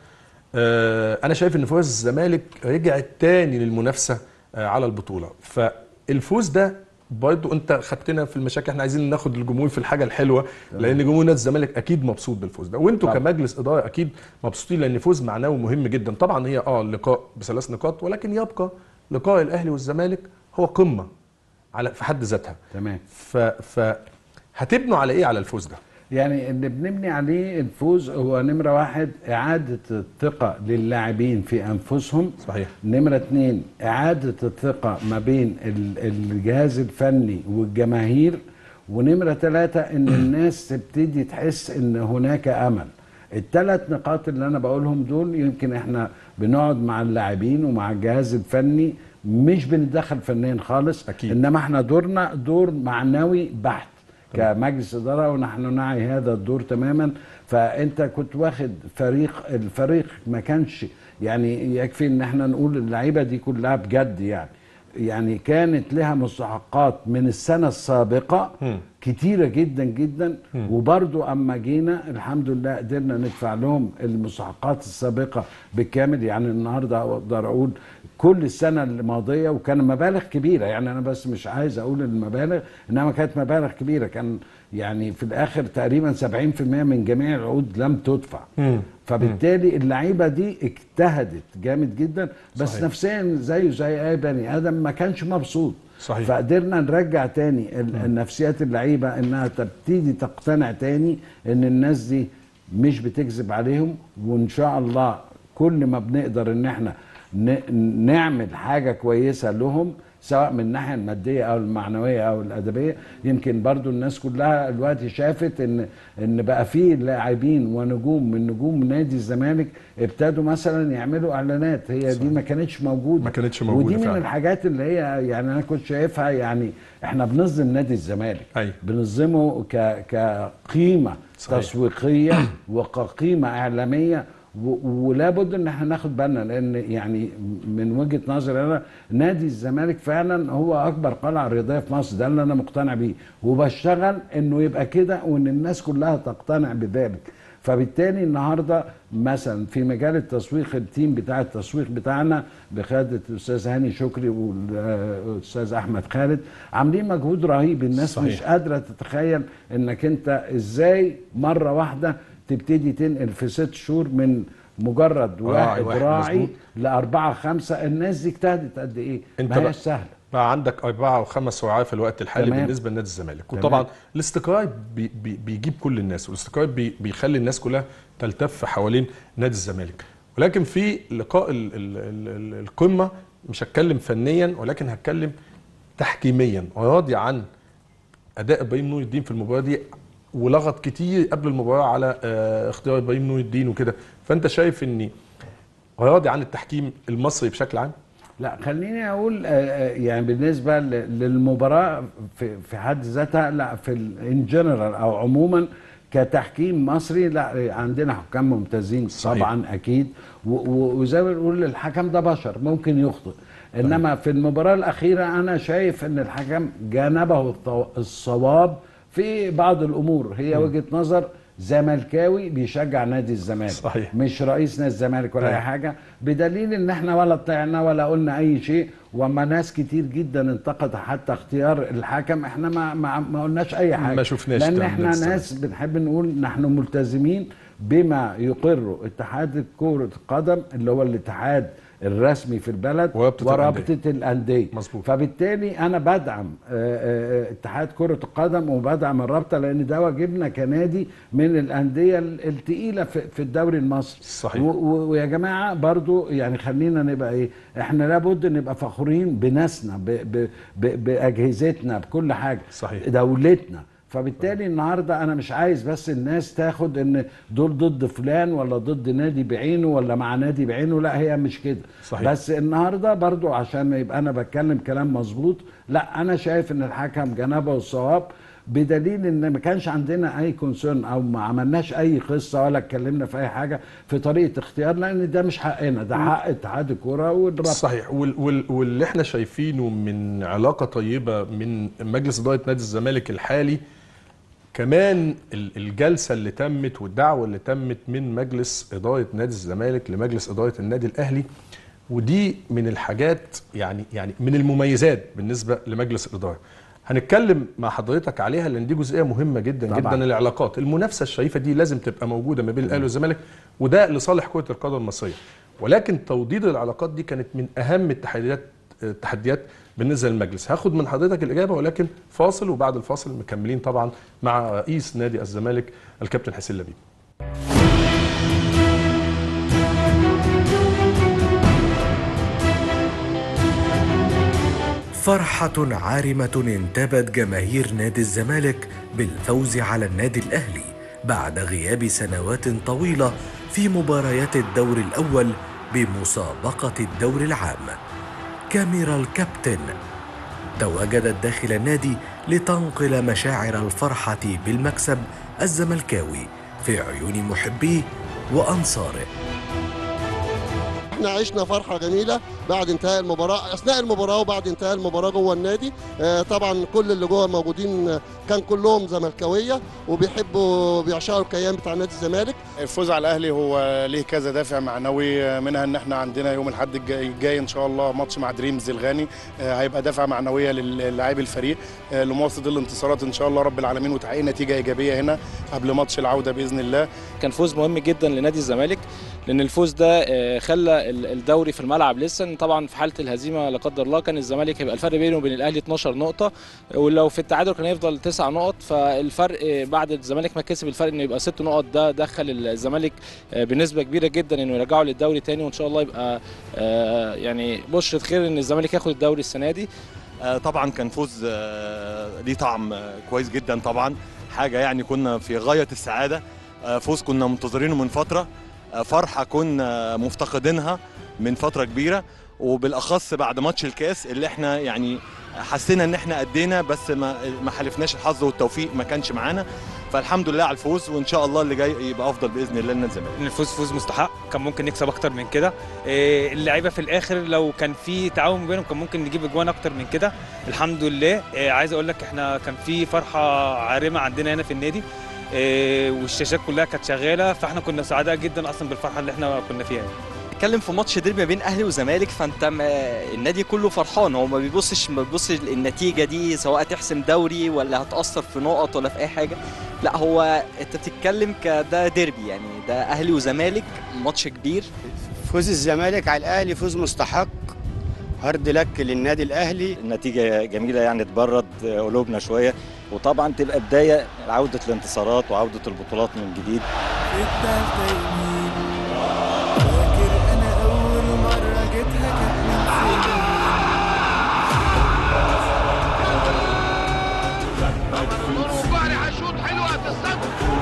آه، انا شايف ان فوز الزمالك رجعت تاني للمنافسه آه، على البطوله فالفوز ده برضو انت خدتنا في المشاكل احنا عايزين ناخد الجمهور في الحاجه الحلوه لان جمهور نادي الزمالك اكيد مبسوط بالفوز ده وانتوا طبعا. كمجلس اداره اكيد مبسوطين لان فوز معنوي مهم جدا طبعا هي اه لقاء بثلاث نقاط ولكن يبقى لقاء الاهلي والزمالك هو قمه على في حد ذاتها تمام ف ف هتبنوا على ايه على الفوز ده يعني اللي بنبني عليه الفوز هو نمرة واحد إعادة الثقة للاعبين في أنفسهم صحيح. نمرة اتنين إعادة الثقة ما بين ال- الجهاز الفني والجماهير ونمرة ثلاثة إن الناس تبتدي تحس إن هناك أمل الثلاث نقاط اللي أنا بقولهم دول يمكن إحنا بنقعد مع اللاعبين ومع الجهاز الفني مش بنتدخل فنيا خالص أكيد. إنما إحنا دورنا دور معنوي بحت كمجلس اداره ونحن نعي هذا الدور تماما فانت كنت واخد فريق الفريق ما كانش يعني يكفي ان احنا نقول اللعيبه دي كلها بجد يعني يعني كانت لها مستحقات من السنه السابقه كتيره جدا جدا وبرضو اما جينا الحمد لله قدرنا ندفع لهم المستحقات السابقه بالكامل يعني النهارده اقدر اقول كل السنه الماضيه وكان مبالغ كبيره يعني انا بس مش عايز اقول المبالغ انما كانت مبالغ كبيره كان يعني في الاخر تقريبا 70% من جميع العقود لم تدفع فبالتالي اللعيبه دي اجتهدت جامد جدا بس صحيح. نفسيا زيه زي اي بني ادم ما كانش مبسوط صحيح. فقدرنا نرجع تاني ال- النفسيات اللعيبه انها تبتدي تقتنع تاني ان الناس دي مش بتكذب عليهم وان شاء الله كل ما بنقدر ان احنا ن- نعمل حاجه كويسه لهم سواء من الناحيه الماديه او المعنويه او الادبيه يمكن برضو الناس كلها دلوقتي شافت ان ان بقى في لاعبين ونجوم من نجوم نادي الزمالك ابتدوا مثلا يعملوا اعلانات هي دي ما كانتش موجوده ما كانتش موجودة ودي من فعلا. الحاجات اللي هي يعني انا كنت شايفها يعني احنا بنظم نادي الزمالك أيوة. بنظمه ك كقيمه صحيح. تسويقيه وكقيمه اعلاميه و- ولا بد ان احنا ناخد بالنا لان يعني من وجهه نظري انا نادي الزمالك فعلا هو اكبر قلعه رياضيه في مصر ده اللي انا مقتنع بيه وبشتغل انه يبقى كده وان الناس كلها تقتنع بذلك فبالتالي النهارده مثلا في مجال التسويق التيم بتاع التسويق بتاعنا بقياده الاستاذ هاني شكري والاستاذ احمد خالد عاملين مجهود رهيب الناس صحيح. مش قادره تتخيل انك انت ازاي مره واحده تبتدي تنقل في ست شهور من مجرد واحد, واحد، راعي مظبوط. لاربعه خمسه الناس دي اجتهدت قد ايه؟ انت ما بقى- هيش سهله بقى عندك أربعة وخمس رعاة في الوقت الحالي تمام. بالنسبة لنادي الزمالك تمام. وطبعا الاستقرار بي بي بيجيب كل الناس والاستقرار بي بيخلي الناس كلها تلتف حوالين نادي الزمالك ولكن في لقاء ال ال ال ال القمة مش هتكلم فنيا ولكن هتكلم تحكيميا وراضي عن اداء ابراهيم نور الدين في المباراه دي ولغط كتير قبل المباراه على آه، اختيار ابراهيم نور الدين وكده فانت شايف اني راضي عن التحكيم المصري بشكل عام لا خليني اقول آه، آه، يعني بالنسبه ل- للمباراه في في حد ذاتها لا في ان جنرال او عموما كتحكيم مصري لا عندنا حكام ممتازين صحيح. طبعا اكيد و- و- وزي ما بنقول الحكم ده بشر ممكن يخطئ انما في المباراه الاخيره انا شايف ان الحكم جانبه الطو- الصواب في بعض الامور هي وجهه نظر زملكاوي بيشجع نادي الزمالك صحيح. مش رئيس نادي الزمالك ولا اي أيوة. حاجه بدليل ان احنا ولا طلعنا ولا قلنا اي شيء وما ناس كتير جدا انتقد حتى اختيار الحكم احنا ما ما, ما قلناش اي حاجه ما شفناش لان ده احنا من الزمالك. ناس بنحب نقول نحن ملتزمين بما يقره اتحاد كرة القدم اللي هو الاتحاد الرسمي في البلد ورابطة ورابطة الأندية مظبوط. فبالتالي أنا بدعم آه، آه، اتحاد كرة القدم وبدعم الرابطة لأن ده واجبنا كنادي من الأندية التقيلة في في الدوري المصري صحيح. و- و- ويا جماعة برضو يعني خلينا نبقى إيه إحنا لابد نبقى فخورين بناسنا ب- ب- ب- بأجهزتنا بكل حاجة صحيح. دولتنا فبالتالي النهارده انا مش عايز بس الناس تاخد ان دول ضد فلان ولا ضد نادي بعينه ولا مع نادي بعينه لا هي مش كده صحيح. بس النهارده برضو عشان يبقى انا بتكلم كلام مظبوط لا انا شايف ان الحكم جنبه الصواب بدليل ان ما كانش عندنا اي كونسيرن او ما عملناش اي قصه ولا اتكلمنا في اي حاجه في طريقه اختيار لان ده مش حقنا ده حق اتحاد الكوره والرابطه صحيح وال وال واللي احنا شايفينه من علاقه طيبه من مجلس اداره نادي الزمالك الحالي كمان ال- الجلسه اللي تمت والدعوه اللي تمت من مجلس اداره نادي الزمالك لمجلس اداره النادي الاهلي ودي من الحاجات يعني يعني من المميزات بالنسبه لمجلس الاداره هنتكلم مع حضرتك عليها لان دي جزئيه مهمه جدا طبعاً. جدا العلاقات المنافسه الشريفه دي لازم تبقى موجوده ما بين الاهلي والزمالك وده لصالح كره القدم المصريه ولكن توضيد العلاقات دي كانت من اهم التحديات التحديات بالنسبه للمجلس هاخد من حضرتك الاجابه ولكن فاصل وبعد الفاصل مكملين طبعا مع رئيس نادي الزمالك الكابتن حسين لبيب فرحة عارمة انتابت جماهير نادي الزمالك بالفوز على النادي الأهلي بعد غياب سنوات طويلة في مباريات الدور الأول بمسابقة الدور العام. كاميرا الكابتن تواجدت داخل النادي لتنقل مشاعر الفرحة بالمكسب الزملكاوي في عيون محبيه وأنصاره. احنا عشنا فرحه جميله بعد انتهاء المباراه اثناء المباراه وبعد انتهاء المباراه جوه النادي آه، طبعا كل اللي جوه موجودين آه، كان كلهم زملكاويه وبيحبوا بيعشقوا الكيان بتاع نادي الزمالك الفوز على الاهلي هو ليه كذا دافع معنوي منها ان احنا عندنا يوم الاحد الجاي الجاي ان شاء الله ماتش مع دريمز الغاني آه، هيبقى دافع معنويه للاعبي الفريق آه، لمواصله الانتصارات ان شاء الله رب العالمين وتحقيق نتيجه ايجابيه هنا قبل ماتش العوده باذن الله كان فوز مهم جدا لنادي الزمالك لان الفوز ده آه، خلى ال- الدوري في الملعب لسه إن طبعا في حاله الهزيمه لا قدر الله كان الزمالك هيبقى الفرق بينه وبين الاهلي 12 نقطه ولو في التعادل كان هيفضل 9 نقط فالفرق بعد الزمالك ما كسب الفرق انه يبقى 6 نقط ده دخل الزمالك بنسبه كبيره جدا انه يرجعه للدوري تاني وان شاء الله يبقى آه، يعني بشرة خير ان الزمالك ياخد الدوري السنه دي آه، طبعا كان فوز آه، ليه طعم آه، كويس جدا طبعا حاجه يعني كنا في غايه السعاده آه، فوز كنا منتظرينه من فتره آه، فرحه كنا مفتقدينها من فتره كبيره وبالاخص بعد ماتش الكاس اللي احنا يعني حسينا ان احنا ادينا بس ما ما حالفناش الحظ والتوفيق ما كانش معانا فالحمد لله على الفوز وان شاء الله اللي جاي يبقى افضل باذن الله لنا الزمالك ان الفوز فوز مستحق كان ممكن نكسب اكتر من كده إيه، اللعيبه في الاخر لو كان في تعاون بينهم كان ممكن نجيب اجوان اكتر من كده الحمد لله إيه، عايز اقول لك احنا كان في فرحه عارمه عندنا هنا في النادي إيه، والشاشات كلها كانت شغاله فاحنا كنا سعداء جدا اصلا بالفرحه اللي احنا كنا فيها بتتكلم في ماتش ديربي ما بين اهلي وزمالك فانت ما النادي كله فرحان هو ما بيبصش ما بيبصش النتيجه دي سواء تحسم دوري ولا هتاثر في نقط ولا في اي حاجه لا هو انت بتتكلم كده ديربي يعني ده اهلي وزمالك ماتش كبير فوز الزمالك على الاهلي فوز مستحق هارد لك للنادي الاهلي النتيجة جميلة يعني تبرد قلوبنا شوية وطبعا تبقى بداية عودة الانتصارات وعودة البطولات من جديد في التالتة يمين فاكر انا اول مرة جيتها كانت من سنين وبحري هيشوط حلوه هتصدق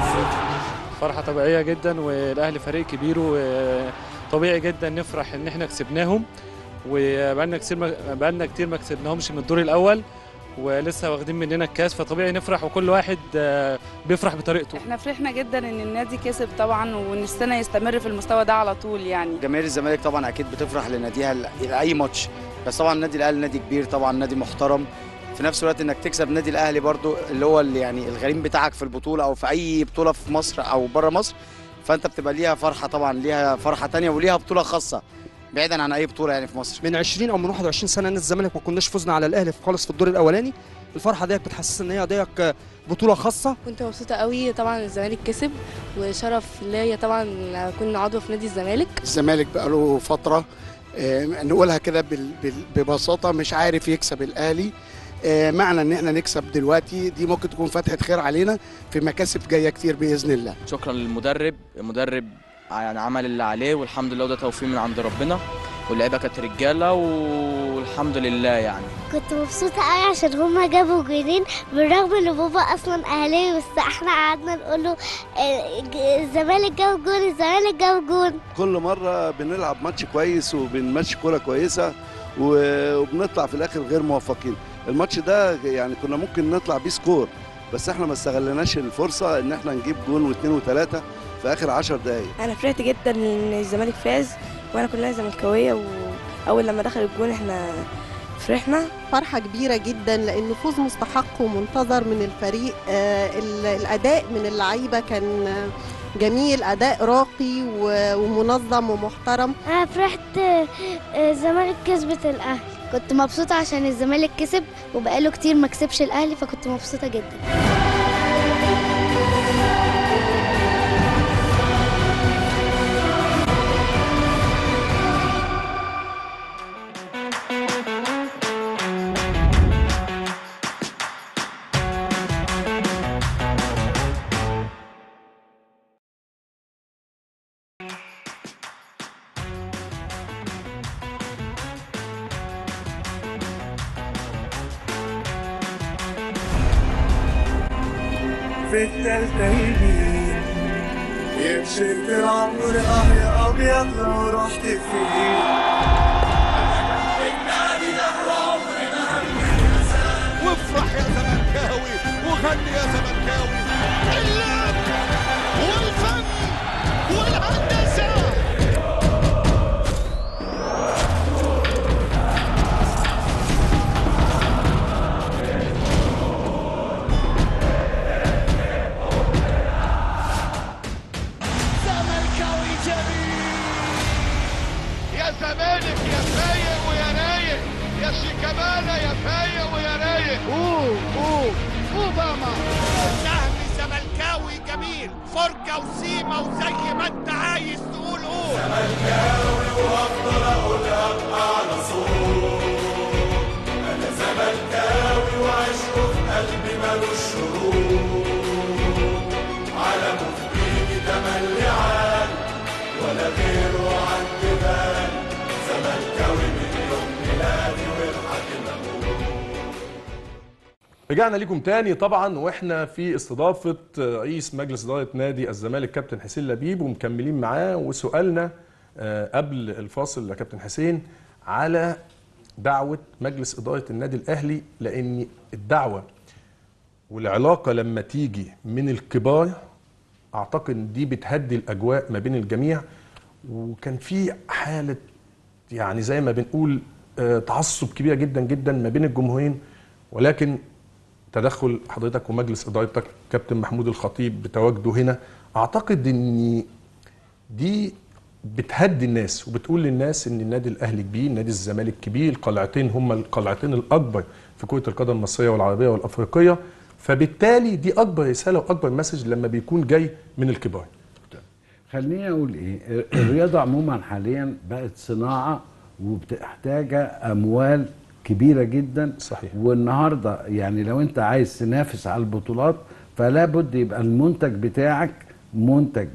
فرحة طبيعية جدا والأهلي فريق كبير وطبيعي جدا نفرح إن إحنا كسبناهم وبقالنا كتير ما بقالنا كتير ما كسبناهمش من الدور الأول ولسه واخدين مننا الكاس فطبيعي نفرح وكل واحد آه، بيفرح بطريقته احنا فرحنا جدا ان النادي كسب طبعا ونفسنا يستمر في المستوى ده على طول يعني جماهير الزمالك طبعا اكيد بتفرح لناديها ل- لاي ماتش بس طبعا النادي الاهلي نادي كبير طبعا نادي محترم في نفس الوقت انك تكسب نادي الاهلي برضو اللي هو اللي يعني الغريم بتاعك في البطوله او في اي بطوله في مصر او بره مصر فانت بتبقى ليها فرحه طبعا ليها فرحه تانية وليها بطوله خاصه بعيدا عن اي بطوله يعني في مصر من 20 او من 21 سنه نادي الزمالك ما كناش فزنا على الاهلي خالص في الدور الاولاني الفرحه ديت بتحسسنا ان هي ديت بطوله خاصه كنت مبسوطة قوي طبعا الزمالك كسب وشرف ليا طبعا أكون عضوة في نادي الزمالك الزمالك بقاله فترة آه، نقولها كده بال- بال- ببساطة مش عارف يكسب الأهلي آه، معنى ان احنا نكسب دلوقتي دي ممكن تكون فتحة خير علينا في مكاسب جاية كتير بإذن الله شكرا للمدرب المدرب يعني عمل اللي عليه والحمد لله وده توفيق من عند ربنا واللعيبه كانت رجاله والحمد لله يعني كنت مبسوطة قوي عشان هما جابوا جولين بالرغم ان بابا اصلا اهلاوي بس احنا قعدنا نقول له آه، ج- الزمالك جاب جول الزمالك جاب جول كل مرة بنلعب ماتش كويس وبنمشي كورة كويسة و- وبنطلع في الآخر غير موفقين الماتش ده يعني كنا ممكن نطلع بيه سكور بس احنا ما استغلناش الفرصة ان احنا نجيب جون واثنين وثلاثة في آخر عشر دقايق أنا فرحت جدا إن الزمالك فاز وأنا كلها زملكاوية وأول لما دخل الجون إحنا فرحنا فرحة كبيرة جدا لأنه فوز مستحق ومنتظر من الفريق آه، ال- الأداء من اللعيبة كان آه، جميل أداء راقي و- ومنظم ومحترم انا فرحت آه، الزمالك كسبت الاهلي كنت مبسوطة عشان الزمالك كسب وبقاله كتير ما كسبش الاهلي فكنت مبسوطة جدا في التالتة يمين يمشي العمر اه يا ابيض لو رحت فين وافرح يا زملكاوي وغني يا زملكاوي اللعب والفن والهندسه زملكاوي جميل يا زمالك يا فايق ويا رايق يا شيكابالا يا فايق ويا رايق اوه اوه اوباما سهم زملكاوي جميل فرجه وسيمه وزي ما انت عايز تقول قول زملكاوي وافضل اقولها باعلى صوت انا زملكاوي وعشقه في قلبي ملوش شروط علمه في ايدي تملي عال ولا غيره عندي بال زملكاوي من يوم ميلادي ولحد ما اموت رجعنا ليكم تاني طبعا واحنا في استضافه رئيس مجلس اداره نادي الزمالك كابتن حسين لبيب ومكملين معاه وسؤالنا آه، قبل الفاصل يا كابتن حسين على دعوه مجلس اداره النادي الاهلي لان الدعوه والعلاقه لما تيجي من الكبار اعتقد إن دي بتهدي الاجواء ما بين الجميع وكان في حاله يعني زي ما بنقول آه، تعصب كبيره جدا جدا ما بين الجمهورين ولكن تدخل حضرتك ومجلس ادارتك كابتن محمود الخطيب بتواجده هنا اعتقد ان دي بتهدي الناس وبتقول للناس ان النادي الاهلي كبير نادي الزمالك كبير القلعتين هم القلعتين الاكبر في كره القدم المصريه والعربيه والافريقيه فبالتالي دي اكبر رساله واكبر مسج لما بيكون جاي من الكبار خليني اقول ايه الرياضه عموما حاليا بقت صناعه وبتحتاج اموال كبيره جدا صحيح والنهارده يعني لو انت عايز تنافس على البطولات فلا بد يبقى المنتج بتاعك منتج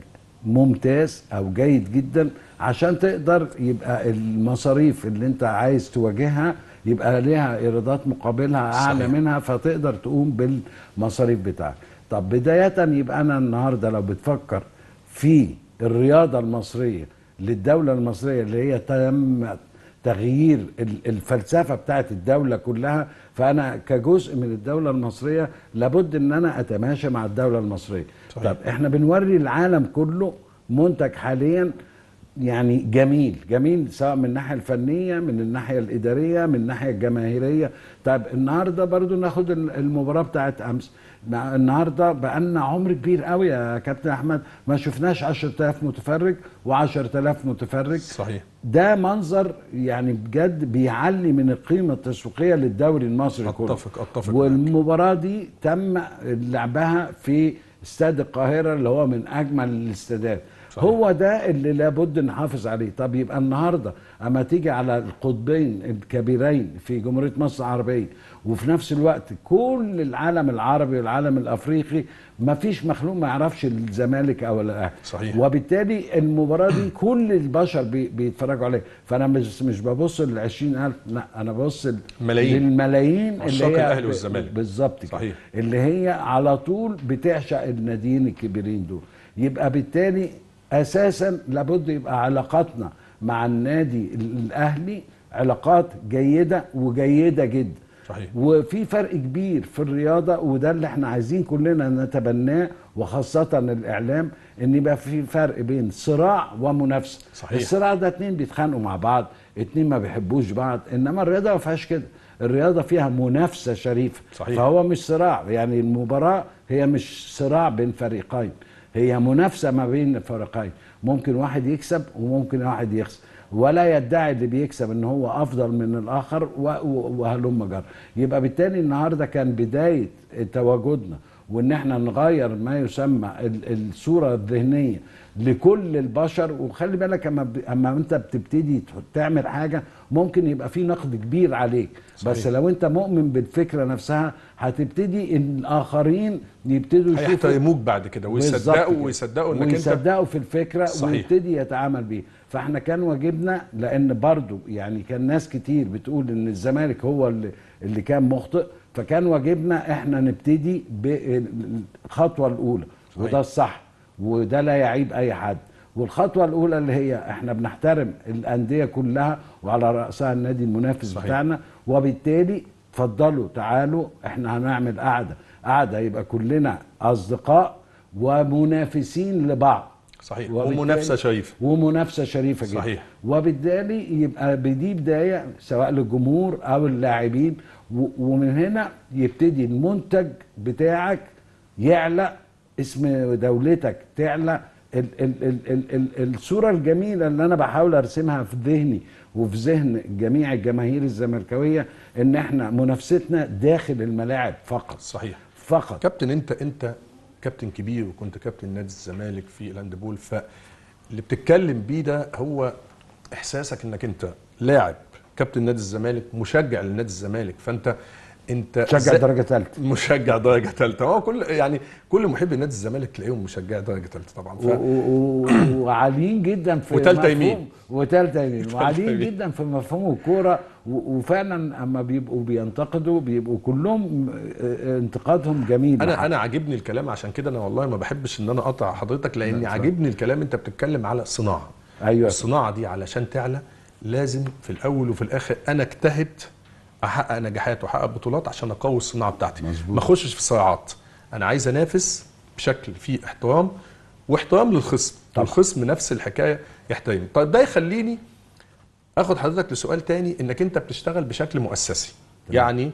ممتاز او جيد جدا عشان تقدر يبقى المصاريف اللي انت عايز تواجهها يبقى ليها ايرادات مقابلها اعلى صحيح. منها فتقدر تقوم بالمصاريف بتاعك طب بدايه يبقى انا النهارده لو بتفكر في الرياضه المصريه للدوله المصريه اللي هي تم تغيير ال- الفلسفه بتاعت الدوله كلها فانا كجزء من الدوله المصريه لابد ان انا اتماشى مع الدوله المصريه صحيح. طب احنا بنوري العالم كله منتج حاليا يعني جميل جميل سواء من الناحيه الفنيه من الناحيه الاداريه من الناحيه الجماهيريه طب النهارده برضو ناخد ال- المباراه بتاعت امس مع- النهارده بقالنا عمر كبير قوي يا كابتن احمد ما شفناش 10000 متفرج و10000 متفرج صحيح ده منظر يعني بجد بيعلي من القيمه التسويقيه للدوري المصري كله اتفق اتفق والمباراه دي تم لعبها في استاد القاهره اللي هو من اجمل الاستادات صحيح. هو ده اللي لابد نحافظ عليه طب يبقى النهارده اما تيجي على القطبين الكبيرين في جمهوريه مصر العربيه وفي نفس الوقت كل العالم العربي والعالم الافريقي ما فيش مخلوق ما يعرفش الزمالك او الاهلي صحيح. وبالتالي المباراه دي كل البشر بي بيتفرجوا عليها فانا مش مش ببص لل 20000 لا انا ببص ملايين. للملايين اللي عشاق هي الأهلي ب- والزمالك. بالظبط كده صحيح. اللي هي على طول بتعشق الناديين الكبيرين دول يبقى بالتالي اساسا لابد يبقى علاقاتنا مع النادي الاهلي علاقات جيده وجيده جدا صحيح وفي فرق كبير في الرياضه وده اللي احنا عايزين كلنا نتبناه وخاصه الاعلام ان يبقى في فرق بين صراع ومنافسه صحيح. الصراع ده اتنين بيتخانقوا مع بعض اتنين ما بيحبوش بعض انما الرياضه ما فيهاش كده الرياضه فيها منافسه شريفه صحيح. فهو مش صراع يعني المباراه هي مش صراع بين فريقين هي منافسه ما بين فريقين ممكن واحد يكسب وممكن واحد يخسر ولا يدعي اللي بيكسب ان هو افضل من الاخر و- و- وهلم جر يبقى بالتالي النهارده كان بدايه تواجدنا وان احنا نغير ما يسمى ال- الصوره الذهنيه لكل البشر وخلي بالك اما ب- اما انت بتبتدي ت- تعمل حاجه ممكن يبقى في نقد كبير عليك صحيح. بس لو انت مؤمن بالفكره نفسها هتبتدي الاخرين يبتدوا يشوفوا هيحترموك بعد كده بالظبط ويصدقوا كده. ويصدقوا انك انت ويصدقوا في الفكره صحيح. ويبتدي يتعامل بيها فاحنا كان واجبنا لان برضو يعني كان ناس كتير بتقول ان الزمالك هو اللي, اللي كان مخطئ فكان واجبنا احنا نبتدي بالخطوه الاولى صحيح. وده الصح وده لا يعيب اي حد والخطوه الاولى اللي هي احنا بنحترم الانديه كلها وعلى راسها النادي المنافس صحيح. بتاعنا وبالتالي اتفضلوا تعالوا احنا هنعمل قعده قعده يبقى كلنا اصدقاء ومنافسين لبعض صحيح وبالتالي- ومنافسه شريفه ومنافسه شريفه جدا صحيح. وبالتالي يبقى بدي بدايه سواء للجمهور او اللاعبين و- ومن هنا يبتدي المنتج بتاعك يعلى اسم دولتك تعلى ال ال ال ال ال الصوره الجميله اللي انا بحاول ارسمها في ذهني وفي ذهن جميع الجماهير الزملكاويه ان احنا منافستنا داخل الملاعب فقط صحيح فقط كابتن انت انت كابتن كبير وكنت كابتن نادي الزمالك في الهاندبول فاللي بتتكلم بيه ده هو احساسك انك انت لاعب كابتن نادي الزمالك مشجع لنادي الزمالك فانت انت مشجع زي- درجه ثالثه مشجع درجه ثالثه هو كل يعني كل محبي نادي الزمالك تلاقيهم مشجع درجه ثالثه طبعا ف... و- و- و- وعاليين جدا في وتالتة مفهوم- يمين. وتالتة يمين وتالتة وعاليين يمين. جدا في مفهوم الكوره و- وفعلا اما بيبقوا بينتقدوا بيبقوا كلهم آه، انتقادهم جميل انا انا عاجبني الكلام عشان كده انا والله ما بحبش ان انا اقطع حضرتك لاني لا، عاجبني الكلام انت بتتكلم على صناعه ايوه الصناعه دي علشان تعلى لازم في الاول وفي الاخر انا اجتهد احقق نجاحات واحقق بطولات عشان اقوي الصناعه بتاعتي مظبوط. ما اخشش في صراعات انا عايز انافس بشكل فيه احترام واحترام للخصم طبعا. الخصم نفس الحكايه يحترم طيب ده يخليني اخد حضرتك لسؤال تاني انك انت بتشتغل بشكل مؤسسي يعني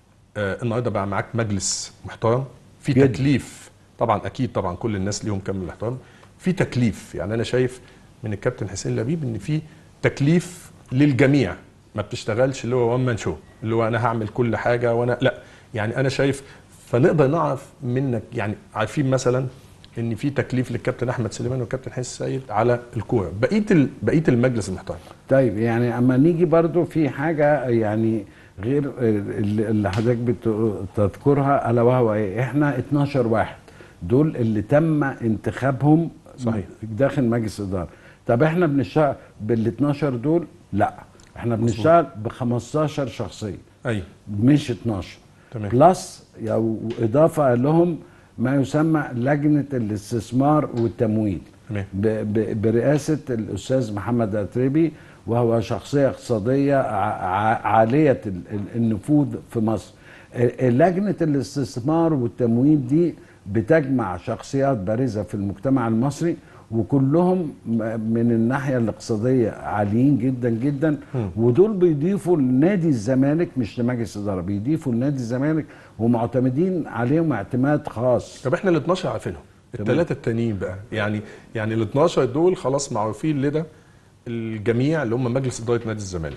آه النهارده بقى معاك مجلس محترم في جدا. تكليف طبعا اكيد طبعا كل الناس ليهم كامل الاحترام في تكليف يعني انا شايف من الكابتن حسين لبيب ان في تكليف للجميع ما بتشتغلش اللي هو وان مان شو اللي هو انا هعمل كل حاجه وانا لا يعني انا شايف فنقدر نعرف منك يعني عارفين مثلا ان في تكليف للكابتن احمد سليمان والكابتن حسين السيد على الكوره بقيه ال- بقيه المجلس المحترم طيب يعني اما نيجي برضو في حاجه يعني غير اللي اللي حضرتك بتذكرها الا وهو ايه احنا 12 واحد دول اللي تم انتخابهم صحيح. داخل مجلس اداره طب احنا بنشتغل بال 12 دول لا احنا مظبوط. بنشتغل ب 15 شخصيه اي مش 12 تمام. بلس او اضافه لهم ما يسمى لجنه الاستثمار والتمويل تمام. ب- ب- برئاسه الاستاذ محمد اتربي وهو شخصيه اقتصاديه ع- ع- عاليه ال- ال- النفوذ في مصر ال- لجنه الاستثمار والتمويل دي بتجمع شخصيات بارزه في المجتمع المصري وكلهم م- من الناحيه الاقتصاديه عاليين جدا جدا ودول بيضيفوا لنادي الزمالك مش لمجلس اداره بيضيفوا لنادي الزمالك ومعتمدين عليهم اعتماد خاص طب احنا ال 12 عارفينهم تمام. الثلاثه التانيين بقى يعني يعني ال 12 دول خلاص معروفين لدى الجميع اللي هم مجلس اداره نادي الزمالك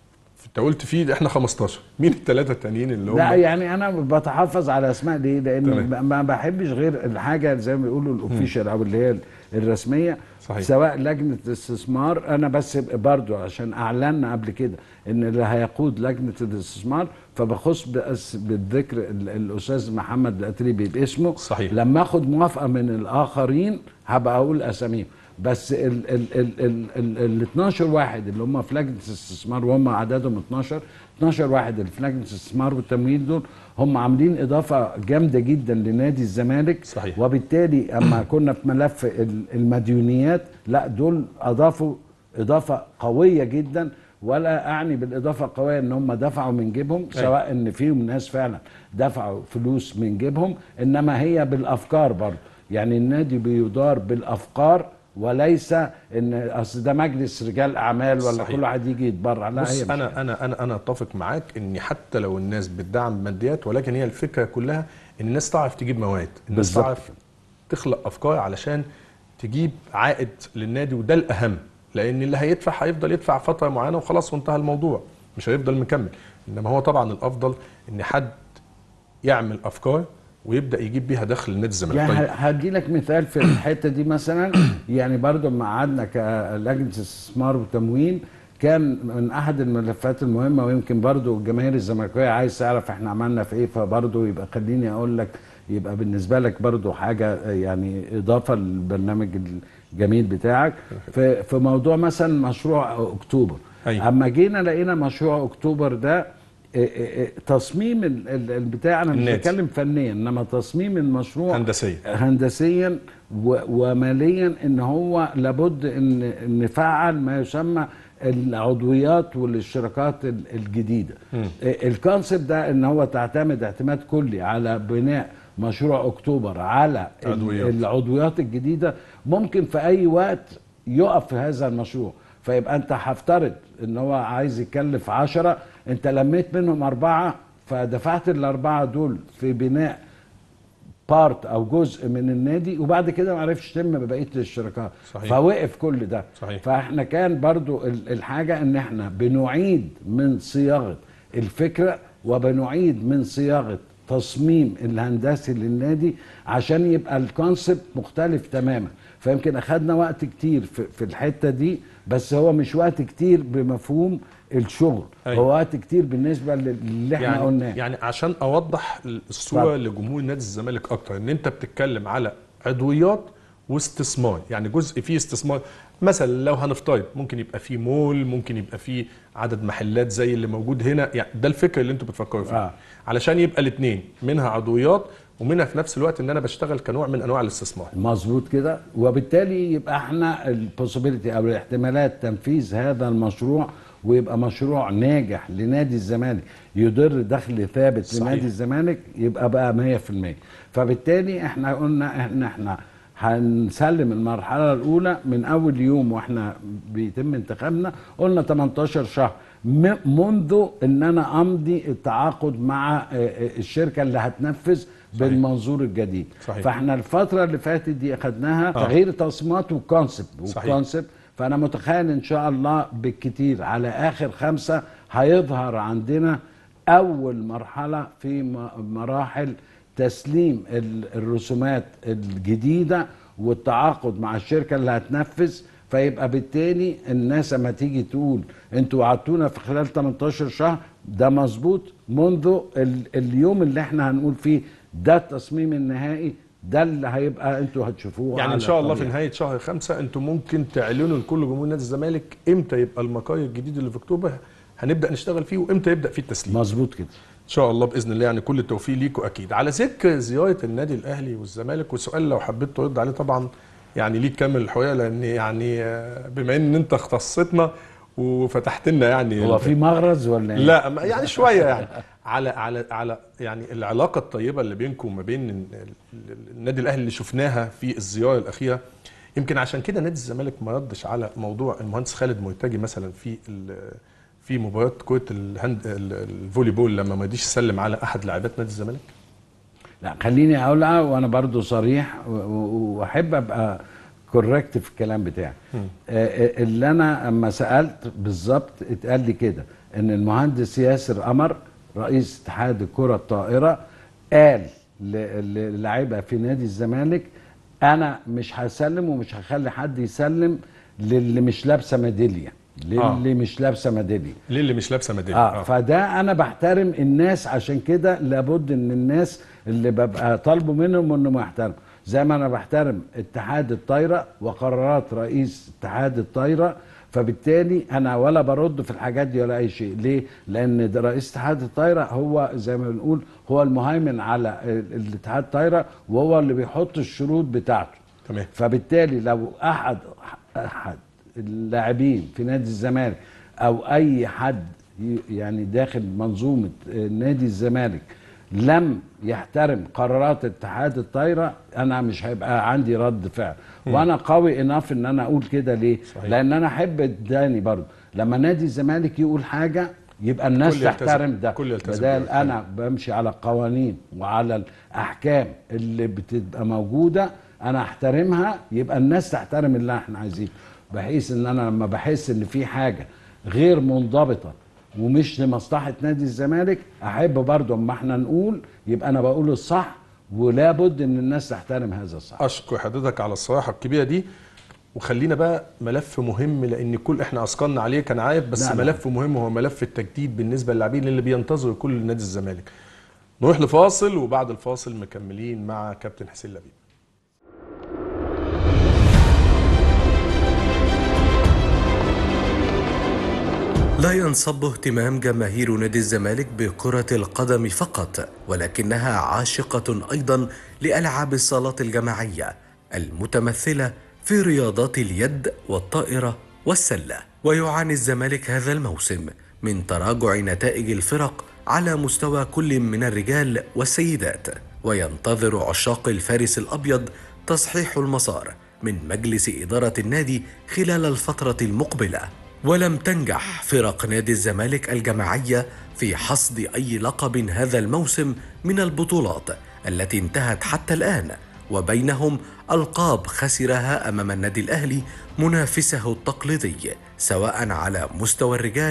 انت قلت فيه احنا 15 مين الثلاثه التانيين اللي هم لا يعني انا بتحفظ على اسماء ليه لان تمام. ما بحبش غير الحاجه زي ما بيقولوا الاوفيشال او اللي هي الرسميه صحيح. سواء لجنه استثمار انا بس برضو عشان اعلنا قبل كده ان اللي هيقود لجنه الاستثمار فبخص بأس بالذكر ال- الاستاذ محمد الاتريبي باسمه صحيح. لما اخد موافقه من الاخرين هبقى اقول اساميهم بس ال ال ال ال ال ال 12 واحد اللي هم في لجنه الاستثمار وهم عددهم 12 12 واحد اللي في لجنه الاستثمار والتمويل دول هم عاملين اضافه جامده جدا لنادي الزمالك صحيح. وبالتالي اما كنا في ملف ال- المديونيات لا دول اضافوا اضافه قويه جدا ولا اعني بالاضافه القويه ان هم دفعوا من جيبهم أيوة. سواء ان فيهم ناس فعلا دفعوا فلوس من جيبهم انما هي بالافكار برضه يعني النادي بيدار بالافكار وليس ان اصل ده مجلس رجال اعمال ولا صحيح. كل واحد يجي يتبرع لا هي بص مش انا انا انا انا اتفق معاك ان حتى لو الناس بتدعم ماديات ولكن هي الفكره كلها ان الناس تعرف تجيب مواد الناس بالظبط. تعرف تخلق افكار علشان تجيب عائد للنادي وده الاهم لان اللي هيدفع هيفضل يدفع فتره معينه وخلاص وانتهى الموضوع مش هيفضل مكمل انما هو طبعا الافضل ان حد يعمل افكار ويبدا يجيب بيها دخل لنادي الزمالك يعني طيب هدي لك مثال في الحته دي مثلا يعني برضو لما قعدنا كلجنه استثمار وتمويل كان من احد الملفات المهمه ويمكن برضو الجماهير الزمالكاويه عايز تعرف احنا عملنا في ايه فبرضو يبقى خليني اقول لك يبقى بالنسبه لك برضو حاجه يعني اضافه للبرنامج الجميل بتاعك في في موضوع مثلا مشروع اكتوبر أيوة. اما جينا لقينا مشروع اكتوبر ده إيه إيه إيه تصميم ال- ال- البتاع انا مش النادي. بتكلم فنيا انما تصميم المشروع هندسيا هندسيا و- وماليا ان هو لابد ان نفعل ما يسمى العضويات والاشتراكات ال- الجديده مم. الكونسيبت ده ان هو تعتمد اعتماد كلي على بناء مشروع اكتوبر على ال- عضويات. العضويات الجديده ممكن في اي وقت يقف في هذا المشروع فيبقى انت هفترض ان هو عايز يكلف عشرة انت لميت منهم اربعة فدفعت الاربعة دول في بناء بارت او جزء من النادي وبعد كده ما عرفش تم بقيه الاشتراكات صحيح. فوقف كل ده صحيح. فاحنا كان برضو ال- الحاجه ان احنا بنعيد من صياغه الفكره وبنعيد من صياغه تصميم الهندسي للنادي عشان يبقى الكونسبت مختلف تماما فيمكن اخدنا وقت كتير في, في الحته دي بس هو مش وقت كتير بمفهوم الشغل أيوة. هو وقت كتير بالنسبه للي احنا يعني قلناه يعني عشان اوضح الصوره اتفضل. لجمهور نادي الزمالك اكتر ان انت بتتكلم على عضويات واستثمار يعني جزء فيه استثمار مثلا لو هنفترض ممكن يبقى فيه مول ممكن يبقى فيه عدد محلات زي اللي موجود هنا يعني ده الفكر اللي انتوا بتفكروا فيه آه. علشان يبقى الاثنين منها عضويات ومنها في نفس الوقت ان انا بشتغل كنوع من انواع الاستثمار مظبوط كده وبالتالي يبقى احنا البوسيبيليتي او الاحتمالات تنفيذ هذا المشروع ويبقى مشروع ناجح لنادي الزمالك يدر دخل ثابت صحيح. لنادي الزمالك يبقى بقى 100% فبالتالي احنا قلنا ان احنا هنسلم المرحله الاولى من اول يوم واحنا بيتم انتخابنا قلنا 18 شهر م- منذ ان انا امضي التعاقد مع آه، آه، الشركه اللي هتنفذ بالمنظور الجديد صحيح. فاحنا الفتره اللي فاتت دي اخدناها آه. تغيير تصميمات وكونسبت صحيح. وكونسبت فانا متخيل ان شاء الله بالكتير على اخر خمسه هيظهر عندنا اول مرحله في م- مراحل تسليم ال- الرسومات الجديده والتعاقد مع الشركه اللي هتنفذ فيبقى بالتالي الناس اما تيجي تقول انتوا وعدتونا في خلال 18 شهر ده مظبوط منذ ال اليوم اللي احنا هنقول فيه ده التصميم النهائي ده اللي هيبقى انتوا هتشوفوه يعني ان على شاء الله في الطبيعة. نهايه شهر خمسة انتم ممكن تعلنوا لكل جمهور نادي الزمالك امتى يبقى المقر الجديد اللي في اكتوبر هنبدا نشتغل فيه وامتى يبدا فيه التسليم مظبوط كده ان شاء الله باذن الله يعني كل التوفيق ليكم اكيد على ذكر زياره النادي الاهلي والزمالك وسؤال لو حبيت ترد عليه طبعا يعني ليه تكمل الحوار لان يعني آه، بما ان انت اختصتنا وفتحت لنا يعني هو في مغرز ولا ايه؟ لا ما- يعني شويه يعني على على على يعني العلاقه الطيبه اللي بينكم وما بين ال- ال- النادي الاهلي اللي شفناها في الزياره الاخيره يمكن عشان كده نادي الزمالك ما ردش على موضوع المهندس خالد مرتجي مثلا في ال- في مباراه كره الهند ال- الفولي بول لما ما يديش يسلم على احد لاعبات نادي الزمالك لا خليني اقولها وانا برضو صريح و- و- واحب ابقى كوركت في الكلام بتاعي آه، آه، اللي انا اما سالت بالظبط اتقال لي كده ان المهندس ياسر قمر رئيس اتحاد الكره الطائره قال ل- للاعيبه في نادي الزمالك انا مش هسلم ومش هخلي حد يسلم للي مش لابسه ميداليه للي مش لابسه ميداليه ليه اللي مش لابسه ميداليه اه فده انا بحترم الناس عشان كده لابد ان الناس اللي ببقى طالبه منهم انهم يحترموا زي ما انا بحترم اتحاد الطايره وقرارات رئيس اتحاد الطايره فبالتالي انا ولا برد في الحاجات دي ولا اي شيء ليه لان ده رئيس اتحاد الطايره هو زي ما بنقول هو المهيمن على ال- الاتحاد الطايره وهو اللي بيحط الشروط بتاعته تمام فبالتالي لو احد احد اللاعبين في نادي الزمالك او اي حد ي- يعني داخل منظومه آه، نادي الزمالك لم يحترم قرارات اتحاد الطايره انا مش هيبقى عندي رد فعل مم. وانا قوي اناف ان انا اقول كده ليه صحيح. لان انا احب الداني برضه لما نادي الزمالك يقول حاجه يبقى الناس كل يلتزم. تحترم ده كل يلتزم بدل بده. انا بمشي على القوانين وعلى الاحكام اللي بتبقى موجوده انا احترمها يبقى الناس تحترم اللي احنا عايزينه بحيث ان انا لما بحس ان في حاجه غير منضبطه ومش لمصلحه نادي الزمالك احب برضه اما احنا نقول يبقى انا بقول الصح ولابد ان الناس تحترم هذا الصح اشكر حضرتك على الصراحه الكبيره دي وخلينا بقى ملف مهم لان كل احنا اثقلنا عليه كان عارف بس لا، لا. ملف مهم هو ملف التجديد بالنسبه للاعبين اللي بينتظروا كل نادي الزمالك نروح لفاصل وبعد الفاصل مكملين مع كابتن حسين لبيب لا ينصب اهتمام جماهير نادي الزمالك بكرة القدم فقط ولكنها عاشقة أيضا لألعاب الصالات الجماعية المتمثلة في رياضات اليد والطائرة والسلة ويعاني الزمالك هذا الموسم من تراجع نتائج الفرق على مستوى كل من الرجال والسيدات وينتظر عشاق الفارس الأبيض تصحيح المسار من مجلس إدارة النادي خلال الفترة المقبلة ولم تنجح فرق نادي الزمالك الجماعية في حصد أي لقب هذا الموسم من البطولات التي انتهت حتى الآن وبينهم ألقاب خسرها أمام النادي الأهلي منافسه التقليدي سواء على مستوى الرجال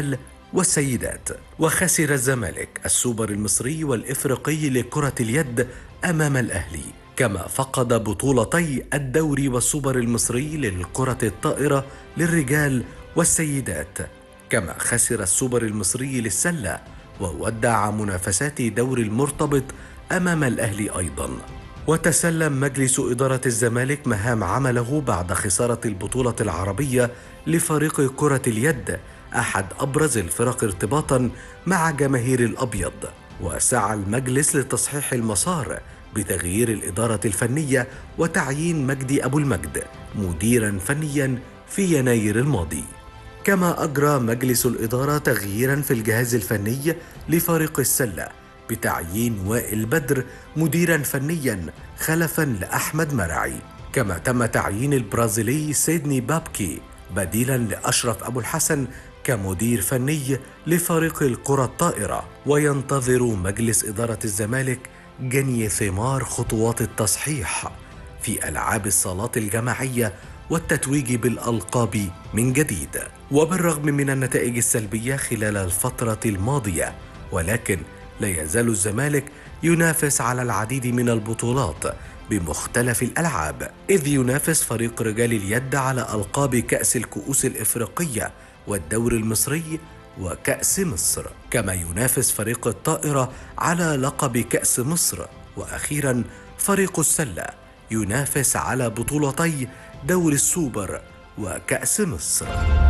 والسيدات وخسر الزمالك السوبر المصري والإفريقي لكرة اليد أمام الأهلي كما فقد بطولتي الدوري والسوبر المصري للكرة الطائرة للرجال والسيدات كما خسر السوبر المصري للسلة وودع منافسات دوري المرتبط أمام الأهلي أيضاً وتسلم مجلس إدارة الزمالك مهام عمله بعد خسارة البطولة العربية لفريق كرة اليد أحد أبرز الفرق ارتباطا مع جماهير الأبيض وسعى المجلس لتصحيح المسار بتغيير الإدارة الفنية وتعيين مجدي أبو المجد مديرا فنيا في يناير الماضي كما أجرى مجلس الإدارة تغييرا في الجهاز الفني لفريق السلة بتعيين وائل بدر مديرا فنيا خلفا لأحمد مرعي كما تم تعيين البرازيلي سيدني بابكي بديلا لأشرف أبو الحسن كمدير فني لفريق الكرة الطائرة وينتظر مجلس إدارة الزمالك جني ثمار خطوات التصحيح في ألعاب الصالات الجماعية والتتويج بالألقاب من جديد وبالرغم من النتائج السلبية خلال الفترة الماضية ولكن لا يزال الزمالك ينافس على العديد من البطولات بمختلف الألعاب إذ ينافس فريق رجال اليد على ألقاب كأس الكؤوس الإفريقية والدوري المصري وكأس مصر كما ينافس فريق الطائرة على لقب كأس مصر وأخيرا فريق السلة ينافس على بطولتي دوري السوبر وكأس مصر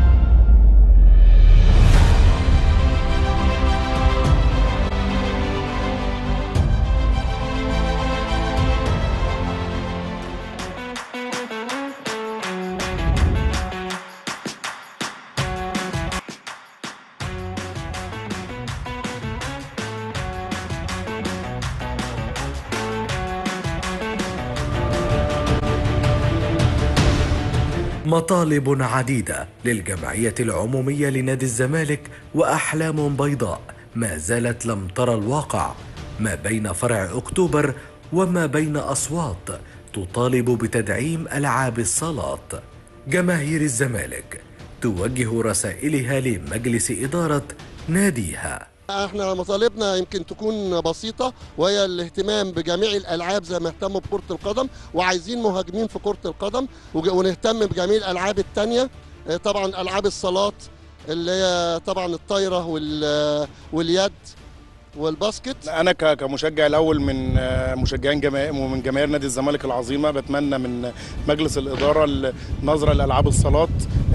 مطالب عديدة للجمعية العمومية لنادي الزمالك وأحلام بيضاء ما زالت لم ترى الواقع ما بين فرع أكتوبر وما بين أصوات تطالب بتدعيم ألعاب الصالات جماهير الزمالك توجه رسائلها لمجلس إدارة ناديها احنا مطالبنا يمكن تكون بسيطة وهي الاهتمام بجميع الألعاب زي ما اهتموا بكرة القدم وعايزين مهاجمين في كرة القدم وج- ونهتم بجميع الألعاب التانية اه، طبعا ألعاب الصالات اللي هي طبعا الطايرة وال- واليد والباسكت انا ك- كمشجع الاول من آه، مشجعين جماهير ومن جماهير نادي الزمالك العظيمه بتمنى من مجلس الاداره النظره لالعاب الصالات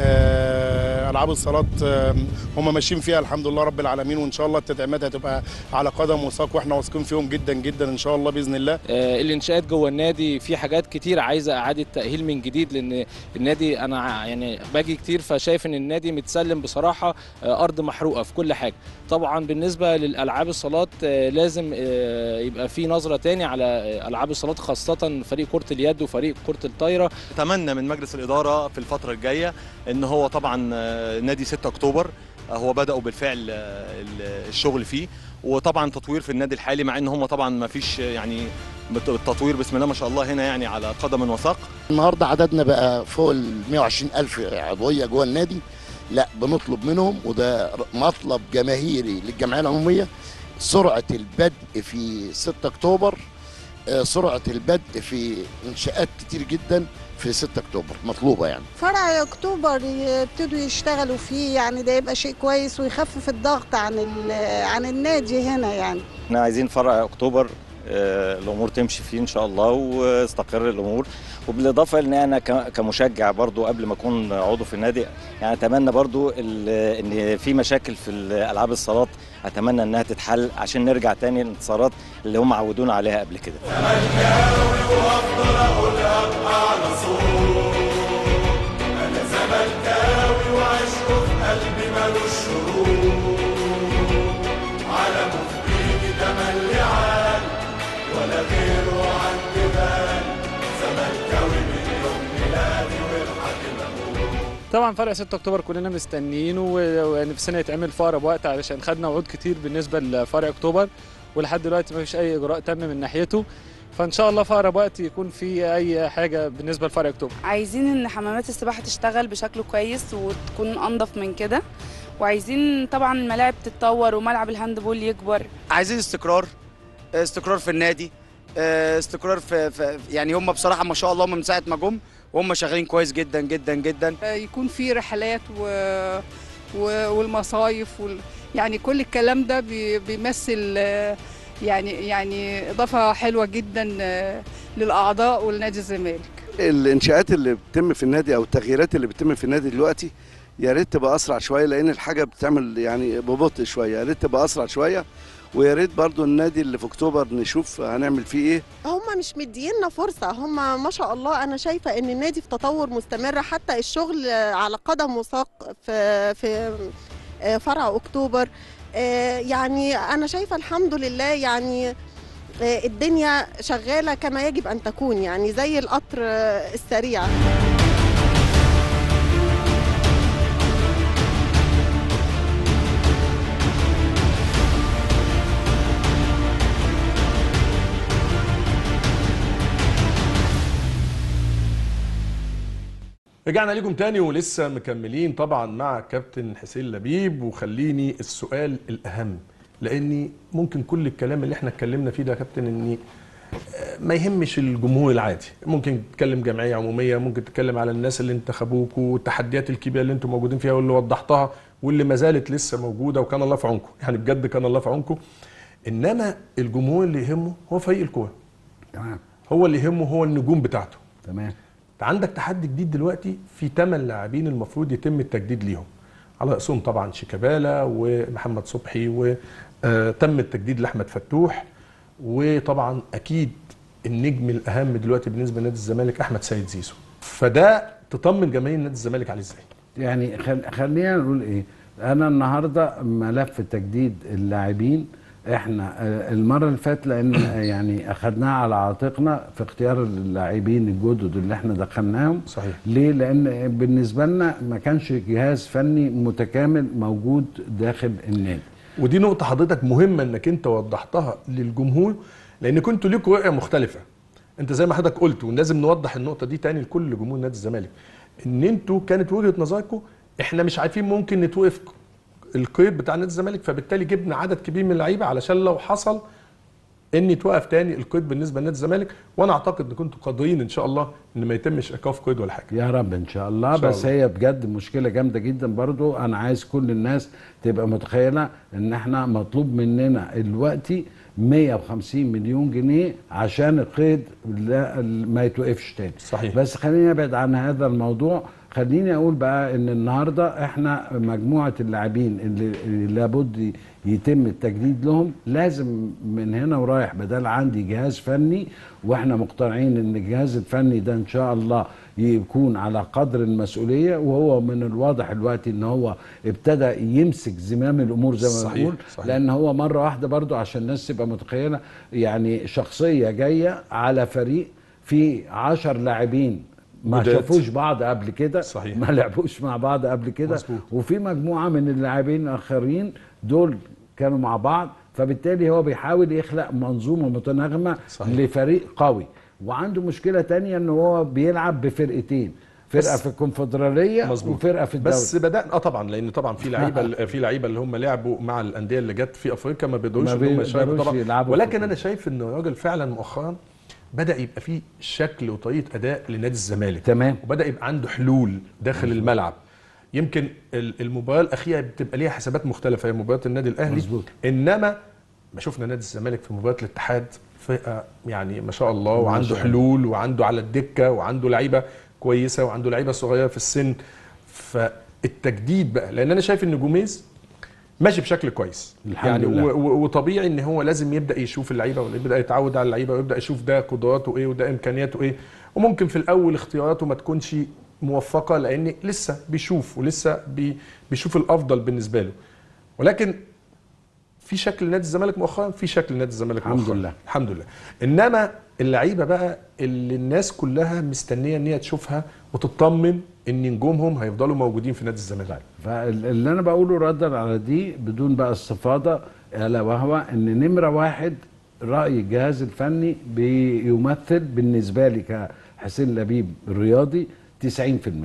آه، العاب الصالات آه، هم ماشيين فيها الحمد لله رب العالمين وان شاء الله التدعيمات هتبقى على قدم وساق واحنا واثقين فيهم جدا جدا ان شاء الله باذن الله آه، الانشاءات جوه النادي في حاجات كتير عايزه اعاده تاهيل من جديد لان النادي انا ع- يعني باجي كتير فشايف ان النادي متسلم بصراحه آه، ارض محروقه في كل حاجه طبعا بالنسبه للالعاب الصالات آه، لازم آه، يبقى في نظره تاني على آه، العاب الصالات خاصه فريق كره اليد وفريق كره الطايره اتمنى من مجلس الاداره في الفتره الجايه ان هو طبعا آه، نادي 6 اكتوبر آه، هو بداوا بالفعل آه، ال- الشغل فيه وطبعا تطوير في النادي الحالي مع ان هم طبعا ما فيش آه، يعني بت- التطوير بسم الله ما شاء الله هنا يعني على قدم وساق النهارده عددنا بقى فوق ال 120 ألف عضوية جوه النادي لا بنطلب منهم وده مطلب جماهيري للجمعية العمومية سرعة البدء في 6 أكتوبر آه، سرعة البدء في إنشاءات كتير جدا في 6 أكتوبر مطلوبة يعني فرع اكتوبر يبتدوا يشتغلوا فيه يعني ده يبقى شيء كويس ويخفف الضغط عن ال- عن النادي هنا يعني احنا عايزين فرع اكتوبر آه، الامور تمشي فيه ان شاء الله واستقر الامور وبالاضافه ان انا ك- كمشجع برضو قبل ما اكون عضو في النادي يعني اتمنى برضو ال- ان في مشاكل في الالعاب الصالات اتمنى انها تتحل عشان نرجع تاني للانتصارات اللي هم عودونا عليها قبل كده وافضل اقول ابقى على صوت انا زملكاوي وعشقه في قلبي ملوش شروط على مخبيني تملي عال ولا غيره عندي بال زملكاوي من يوم ميلادي ولحد ما اموت طبعا فرق 6 اكتوبر كلنا مستنيينه و- ونفسنا يتعمل في اقرب وقت علشان خدنا وعود كتير بالنسبه لفرع اكتوبر ولحد دلوقتي ما فيش اي اجراء تم من ناحيته فان شاء الله في اقرب وقت يكون في اي حاجه بالنسبه لفرع اكتوبر عايزين ان حمامات السباحه تشتغل بشكل كويس وتكون انضف من كده وعايزين طبعا الملاعب تتطور وملعب الهاندبول يكبر عايزين استقرار استقرار في النادي آه، استقرار في, في يعني هم بصراحه ما شاء الله هم من ساعه ما جم وهم شغالين كويس جدا جدا جدا يكون في رحلات و... و... والمصايف وال... يعني كل الكلام ده بي... بيمثل آه، يعني يعني اضافه حلوه جدا آه، للاعضاء ولنادي الزمالك الانشاءات اللي بتتم في النادي او التغييرات اللي بتتم في النادي دلوقتي يا ريت تبقى اسرع شويه لان الحاجه بتعمل يعني ببطء شويه يا ريت تبقى اسرع شويه ويا ريت برضو النادي اللي في اكتوبر نشوف هنعمل فيه ايه هم مش مدينا فرصة هم ما شاء الله أنا شايفة إن النادي في تطور مستمر حتى الشغل على قدم وساق في في فرع أكتوبر آه، يعني أنا شايفة الحمد لله يعني آه، الدنيا شغالة كما يجب أن تكون يعني زي القطر آه، السريع رجعنا لكم تاني ولسه مكملين طبعا مع كابتن حسين لبيب وخليني السؤال الاهم لاني ممكن كل الكلام اللي احنا اتكلمنا فيه ده يا كابتن اني آه، ما يهمش الجمهور العادي ممكن تتكلم جمعيه عموميه ممكن تتكلم على الناس اللي انتخبوك والتحديات الكبيره اللي انتم موجودين فيها واللي وضحتها واللي ما زالت لسه موجوده وكان الله في عونكم يعني بجد كان الله في عونكم انما الجمهور اللي يهمه هو فريق الكوره تمام هو اللي يهمه هو النجوم بتاعته تمام انت عندك تحدي جديد دلوقتي في ثمان لاعبين المفروض يتم التجديد ليهم على راسهم طبعا شيكابالا ومحمد صبحي وتم التجديد لاحمد فتوح وطبعا اكيد النجم الاهم دلوقتي بالنسبه لنادي الزمالك احمد سيد زيزو فده تطمن جماهير نادي الزمالك عليه ازاي يعني خل... خلينا نقول ايه انا النهارده ملف تجديد اللاعبين احنا آه، المره اللي فاتت لان آه، يعني اخذناها على عاتقنا في اختيار اللاعبين الجدد اللي احنا دخلناهم صحيح ليه لان بالنسبه لنا ما كانش جهاز فني متكامل موجود داخل النادي ودي نقطة حضرتك مهمة انك انت وضحتها للجمهور لان كنتوا ليكوا رؤية مختلفة انت زي ما حضرتك قلت ولازم نوضح النقطة دي تاني لكل جمهور نادي الزمالك ان انتوا كانت وجهة نظركم احنا مش عارفين ممكن نتوقف القيد بتاع نادي الزمالك فبالتالي جبنا عدد كبير من اللعيبة علشان لو حصل ان يتوقف تاني القيد بالنسبة لنادي الزمالك وانا اعتقد ان كنتوا قادرين ان شاء الله ان ما يتمش ايقاف قيد ولا حاجة يا رب ان شاء الله إن شاء بس الله. هي بجد مشكله جامده جدا برضو انا عايز كل الناس تبقى متخيله ان احنا مطلوب مننا دلوقتي 150 مليون جنيه عشان القيد لا ما يتوقفش تاني صحيح. بس خليني ابعد عن هذا الموضوع خليني اقول بقى ان النهارده احنا مجموعه اللاعبين اللي اللي لابد يتم التجديد لهم لازم من هنا ورايح بدل عندي جهاز فني واحنا مقتنعين ان الجهاز الفني ده ان شاء الله يكون على قدر المسؤوليه وهو من الواضح دلوقتي ان هو ابتدى يمسك زمام الامور زي ما صحيح، بنقول صحيح. لان هو مره واحده برضو عشان الناس تبقى متخيله يعني شخصيه جايه على فريق فيه 10 لاعبين ما جداد. شافوش بعض قبل كده صحيح. ما لعبوش مع بعض قبل كده مظبوط. وفي مجموعه من اللاعبين الاخرين دول كانوا مع بعض فبالتالي هو بيحاول يخلق منظومه متناغمه صحيح. لفريق قوي وعنده مشكله تانية ان هو بيلعب بفرقتين فرقه بس- في الكونفدراليه مظبوط. وفرقه في الدوري بس بدأنا اه طبعا لان طبعا في لعيبه في لعيبه اللي هم لعبوا مع الانديه اللي جت في افريقيا ما بيقدروش ما ان هم يشاركوا بيقدروش طبعا يلعبوا ولكن في- انا شايف ان الراجل فعلا مؤخرا بدا يبقى فيه شكل وطريقه اداء لنادي الزمالك تمام وبدا يبقى عنده حلول داخل الملعب يمكن ال- المباراه الاخيره بتبقى ليها حسابات مختلفه هي مباراه النادي الاهلي مظبوط. انما ما شفنا نادي الزمالك في مباراه الاتحاد فرقه يعني ما شاء الله ما وعنده شاء الله. حلول وعنده على الدكه وعنده لعيبه كويسه وعنده لعيبه صغيره في السن فالتجديد بقى لان انا شايف ان جوميز ماشي بشكل كويس الحمد يعني لله. و- و- وطبيعي ان هو لازم يبدا يشوف اللعيبه ويبدا يتعود على اللعيبه ويبدا يشوف ده قدراته ايه وده امكانياته ايه وممكن في الاول اختياراته ما تكونش موفقه لان لسه بيشوف ولسه بي بيشوف الافضل بالنسبه له ولكن في شكل نادي الزمالك مؤخرا في شكل نادي الزمالك الحمد مؤخرا لله. الحمد لله انما اللعيبه بقى اللي الناس كلها مستنيه ان هي تشوفها وتطمن ان نجومهم هيفضلوا موجودين في نادي الزمالك فاللي انا بقوله ردا على دي بدون بقى استفاضه الا وهو ان نمره واحد راي الجهاز الفني بيمثل بالنسبه لي كحسين لبيب الرياضي 90%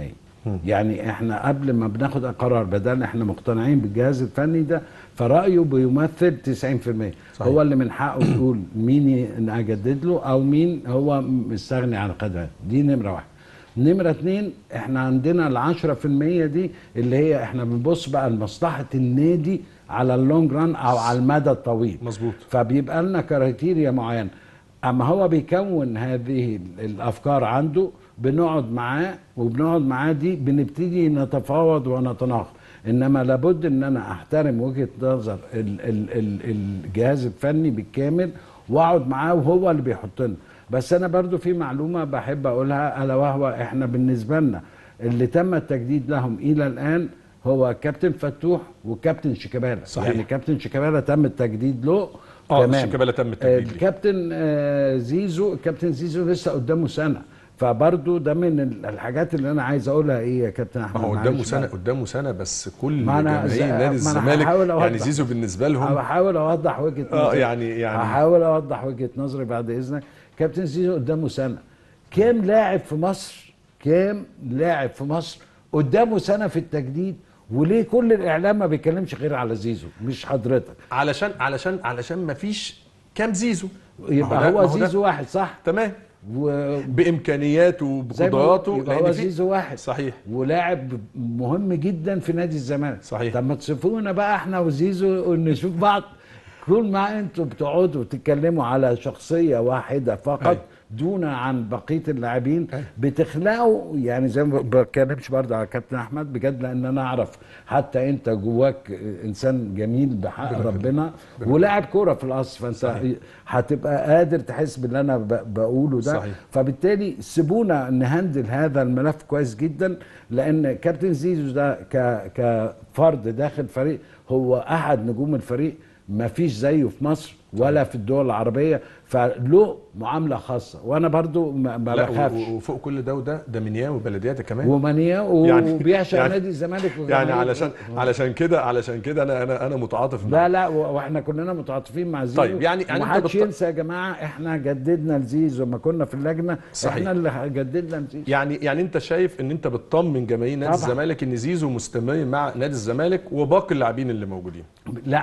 يعني احنا قبل ما بناخد القرار بدل احنا مقتنعين بالجهاز الفني ده فرايه بيمثل 90% صحيح. هو اللي من حقه يقول مين ي- اجدد له او مين هو مستغني عن الخدمات دي نمره واحد نمرة اتنين احنا عندنا العشرة في المية دي اللي هي احنا بنبص بقى لمصلحة النادي على اللونج ران او على المدى الطويل مظبوط فبيبقى لنا كرايتيريا معينة اما هو بيكون هذه الافكار عنده بنقعد معاه وبنقعد معاه دي بنبتدي نتفاوض ونتناقض انما لابد ان انا احترم وجهه نظر ال ال ال الجهاز الفني بالكامل واقعد معاه وهو اللي بيحط لنا بس انا برضو في معلومه بحب اقولها الا وهو احنا بالنسبه لنا اللي تم التجديد لهم الى الان هو كابتن فتوح وكابتن شيكابالا صحيح. يعني كابتن شيكابالا تم التجديد له اه تمام. شيكابالا تم آه، التجديد ليه. الكابتن آه، زيزو الكابتن زيزو لسه قدامه سنه فبرضو ده من ال- الحاجات اللي انا عايز اقولها ايه يا كابتن احمد ما هو قدامه معلش سنه بقى. قدامه سنه بس كل ما أنا جماهير ز- نادي ما أنا الزمالك هحاول يعني أوضح. زيزو بالنسبه أنا لهم بحاول اوضح وجهه اه نظري يعني يعني هحاول اوضح وجهه نظري بعد اذنك كابتن زيزو قدامه سنه كام لاعب في مصر كام لاعب في مصر قدامه سنه في التجديد وليه كل الاعلام ما بيتكلمش غير على زيزو مش حضرتك علشان علشان علشان ما فيش كام زيزو ما يبقى ده- هو ما ده- زيزو واحد صح تمام و... بامكانياته زي ما وبقدراته هو- يبقى هو لأن في- زيزو واحد صحيح ولاعب مهم جدا في نادي الزمالك صحيح طب ما تشوفونا بقى احنا وزيزو نشوف بعض كل ما انتوا بتقعدوا تتكلموا على شخصيه واحده فقط أيوة. دون عن بقيه اللاعبين بتخلقوا يعني زي ما بتكلمش برضه على كابتن احمد بجد لان انا اعرف حتى انت جواك انسان جميل بحق ربنا ربنا ربنا ولاعب كوره في الاصل فانت صحيح. هتبقى قادر تحس باللي انا ب- بقوله ده صحيح. فبالتالي سيبونا نهندل هذا الملف كويس جدا لان كابتن زيزو ده ك كفرد داخل فريق هو احد نجوم الفريق ما فيش زيه في مصر ولا في الدول العربيه فله معامله خاصه وانا برضو ما ما لا بخافش و- وفوق كل ده وده ده منياه وبلديات كمان ومانيا وبيعشق نادي الزمالك يعني وجماهيره. علشان علشان كده علشان كده انا انا انا متعاطف معاه لا لا و- واحنا كلنا متعاطفين مع زيزو طيب، يعني- يعني أنت محدش بت- ينسى يا جماعه احنا جددنا لزيزو لما كنا في اللجنه صحيح. احنا اللي جددنا لزيزو يعني يعني انت شايف ان انت بتطمن جماهير نادي طبعا. الزمالك ان زيزو مستمر مع نادي الزمالك وباقي اللاعبين اللي موجودين لا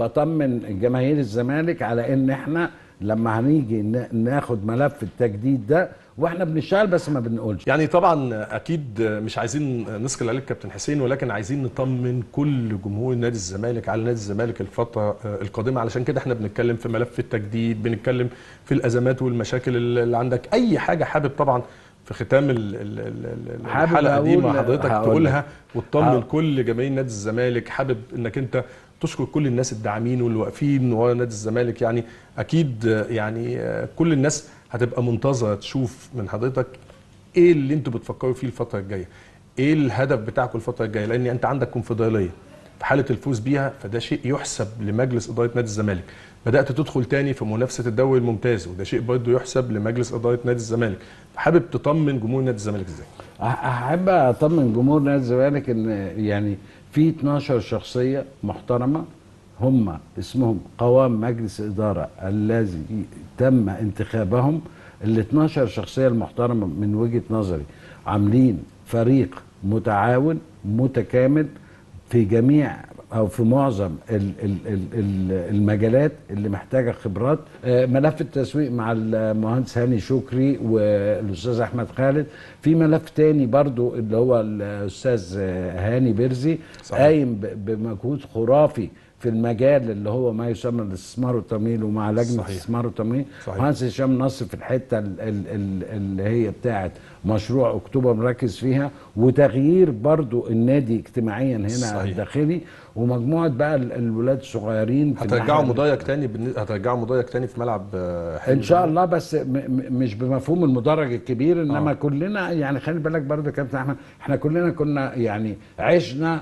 بطمن جماهير الزمالك على ان احنا لما هنيجي نا- ناخد ملف التجديد ده واحنا بنشتغل بس ما بنقولش يعني طبعا اكيد مش عايزين نثقل عليك كابتن حسين ولكن عايزين نطمن كل جمهور نادي الزمالك على نادي الزمالك الفتره القادمه علشان كده احنا بنتكلم في ملف التجديد بنتكلم في الازمات والمشاكل اللي عندك اي حاجه حابب طبعا في ختام ال- ال- ال- ال- حابب الحلقه دي أقول- مع حضرتك هقول تقولها لك. وتطمن هقول. كل جماهير نادي الزمالك حابب انك انت تشكر كل الناس الداعمين واللي واقفين ورا نادي الزمالك يعني اكيد يعني كل الناس هتبقى منتظره تشوف من حضرتك ايه اللي انتوا بتفكروا فيه الفتره الجايه ايه الهدف بتاعكم الفتره الجايه لان انت عندك كونفدراليه في حاله الفوز بيها فده شيء يحسب لمجلس اداره نادي الزمالك بدات تدخل تاني في منافسه الدوري الممتاز وده شيء برضه يحسب لمجلس اداره نادي الزمالك فحابب تطمن جمهور نادي الزمالك ازاي احب اطمن جمهور نادي الزمالك ان يعني في 12 شخصيه محترمه هم اسمهم قوام مجلس اداره الذي تم انتخابهم ال 12 شخصيه المحترمه من وجهه نظري عاملين فريق متعاون متكامل في جميع او في معظم ال- ال- ال- ال- المجالات اللي محتاجه خبرات آه، ملف التسويق مع المهندس هاني شكري والاستاذ احمد خالد في ملف تاني برضو اللي هو الاستاذ آه، هاني بيرزي صحيح. قايم ب- بمجهود خرافي في المجال اللي هو ما يسمى الاستثمار والتمويل ومع لجنه صحيح. الاستثمار والتمويل صحيح. مهندس هشام نصر في الحته ال- ال- ال- اللي هي بتاعه مشروع اكتوبر مركز فيها وتغيير برضو النادي اجتماعيا هنا صحيح. داخلي ومجموعه بقى ال- الولاد الصغيرين في هترجعوا الناحية- مضايق تاني بالن- هترجعوا مضايق تاني في ملعب آه، حلمي ان شاء الله بس م م مش بمفهوم المدرج الكبير انما آه. آه. كلنا يعني خلي بالك برضه يا كابتن احمد احنا كلنا كنا يعني عشنا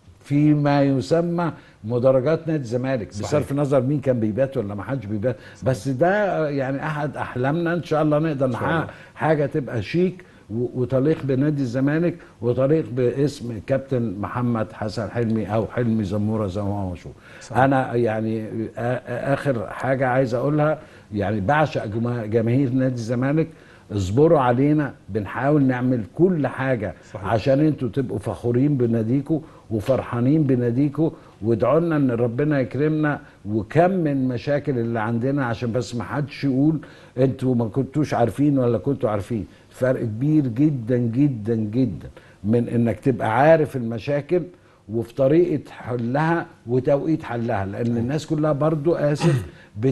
فيما يسمى مدرجات نادي الزمالك صحيح. بصرف النظر مين كان بيبات ولا ما حدش بيبات بس ده يعني احد احلامنا ان شاء الله نقدر شاء الله. نحقق حاجه تبقى شيك و- وتليق بنادي الزمالك وتليق باسم كابتن محمد حسن حلمي او حلمي زموره زي ما هو مشهور انا يعني آ- آ- اخر حاجه عايز اقولها يعني بعشق جما- جماهير نادي الزمالك اصبروا علينا بنحاول نعمل كل حاجه صحيح. عشان انتوا تبقوا فخورين بناديكوا وفرحانين بناديكوا وادعوا لنا ان ربنا يكرمنا وكم من مشاكل اللي عندنا عشان بس ما حدش يقول انتوا ما كنتوش عارفين ولا كنتوا عارفين فرق كبير جدا جدا جدا من انك تبقى عارف المشاكل وفي طريقه حلها وتوقيت حلها لان الناس كلها برضو اسف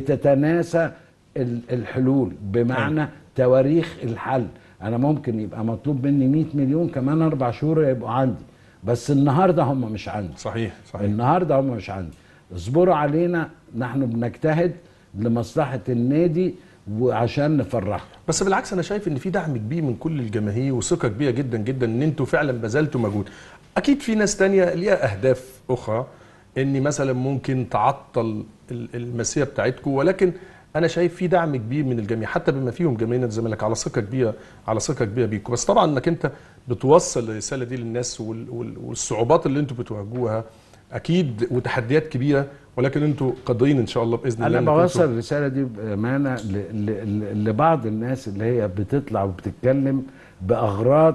بتتناسى ال- الحلول بمعنى تواريخ الحل انا ممكن يبقى مطلوب مني 100 مليون كمان اربع شهور يبقوا عندي بس النهارده هم مش عندي صحيح صحيح النهارده هم مش عندي اصبروا علينا نحن بنجتهد لمصلحه النادي وعشان نفرحكم بس بالعكس انا شايف ان في دعم كبير من كل الجماهير وثقه كبيره جدا جدا ان انتوا فعلا بذلتوا مجهود اكيد في ناس تانية ليها اهداف اخرى ان مثلا ممكن تعطل ال- المسيره بتاعتكم ولكن انا شايف في دعم كبير من الجميع حتى بما فيهم جماهير نادي الزمالك على ثقه كبيره على ثقه كبيره بيكم بس طبعا انك انت بتوصل الرساله دي للناس وال- وال- والصعوبات اللي انتوا بتواجهوها اكيد وتحديات كبيره ولكن انتوا قادرين ان شاء الله باذن الله انا إنكم بوصل انتوا- الرساله دي بامانه ل- ل- ل- لبعض الناس اللي هي بتطلع وبتتكلم باغراض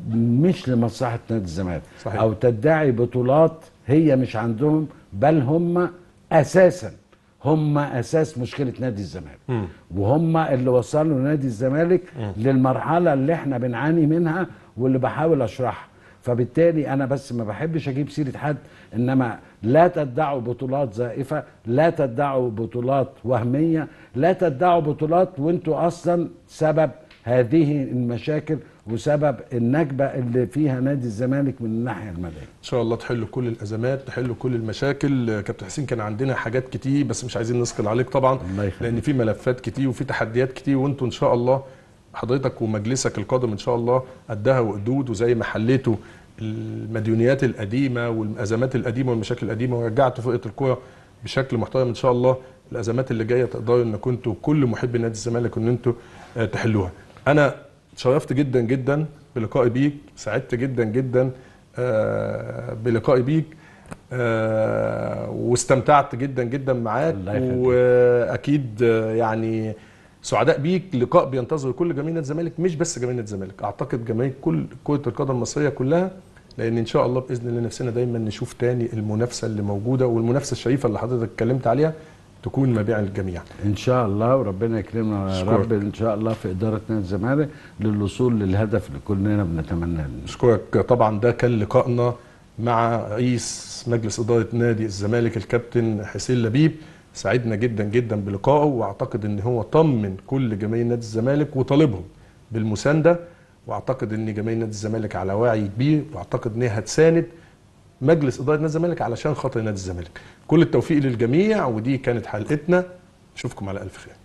مش لمصلحه نادي الزمالك صحيح. او تدعي بطولات هي مش عندهم بل هم اساسا هم اساس مشكله نادي الزمالك مم. وهم اللي وصلوا نادي الزمالك للمرحله اللي احنا بنعاني منها واللي بحاول اشرحها فبالتالي انا بس ما بحبش اجيب سيره حد انما لا تدعوا بطولات زائفه لا تدعوا بطولات وهميه لا تدعوا بطولات وانتوا اصلا سبب هذه المشاكل وسبب النكبه اللي فيها نادي الزمالك من الناحيه الماليه ان شاء الله تحلوا كل الازمات تحلوا كل المشاكل آه، كابتن حسين كان عندنا حاجات كتير بس مش عايزين نثقل عليك طبعا لان في ملفات كتير وفي تحديات كتير وانتوا ان شاء الله حضرتك ومجلسك القادم ان شاء الله قدها وقدود وزي ما حليتوا المديونيات القديمه والازمات القديمه والمشاكل القديمه ورجعتوا فرقه الكوره بشكل محترم ان شاء الله الازمات اللي جايه تقدروا ان كنتوا كل محبي نادي الزمالك ان انتوا آه، تحلوها انا شرفت جدا جدا بلقائي بيك سعدت جدا جدا آه، بلقائي بيك آه، واستمتعت جدا جدا معاك واكيد آه، يعني سعداء بيك لقاء بينتظر كل جماهير نادي الزمالك مش بس جماهير نادي الزمالك اعتقد جماهير كل كره القدم المصريه كلها لان ان شاء الله باذن الله نفسنا دايما نشوف تاني المنافسه اللي موجوده والمنافسه الشريفه اللي حضرتك اتكلمت عليها تكون مبيع للجميع ان شاء الله وربنا يكرمنا يا أشكرك. رب ان شاء الله في اداره نادي الزمالك للوصول للهدف اللي كلنا بنتمناه اشكرك طبعا ده كان لقائنا مع رئيس مجلس اداره نادي الزمالك الكابتن حسين لبيب سعدنا جدا جدا بلقائه واعتقد ان هو طمن كل جماهير نادي الزمالك وطالبهم بالمسانده واعتقد ان جماهير نادي الزمالك على وعي كبير واعتقد ان هي هتساند مجلس اداره نادي الزمالك علشان خاطر نادي الزمالك كل التوفيق للجميع ودي كانت حلقتنا اشوفكم على الف خير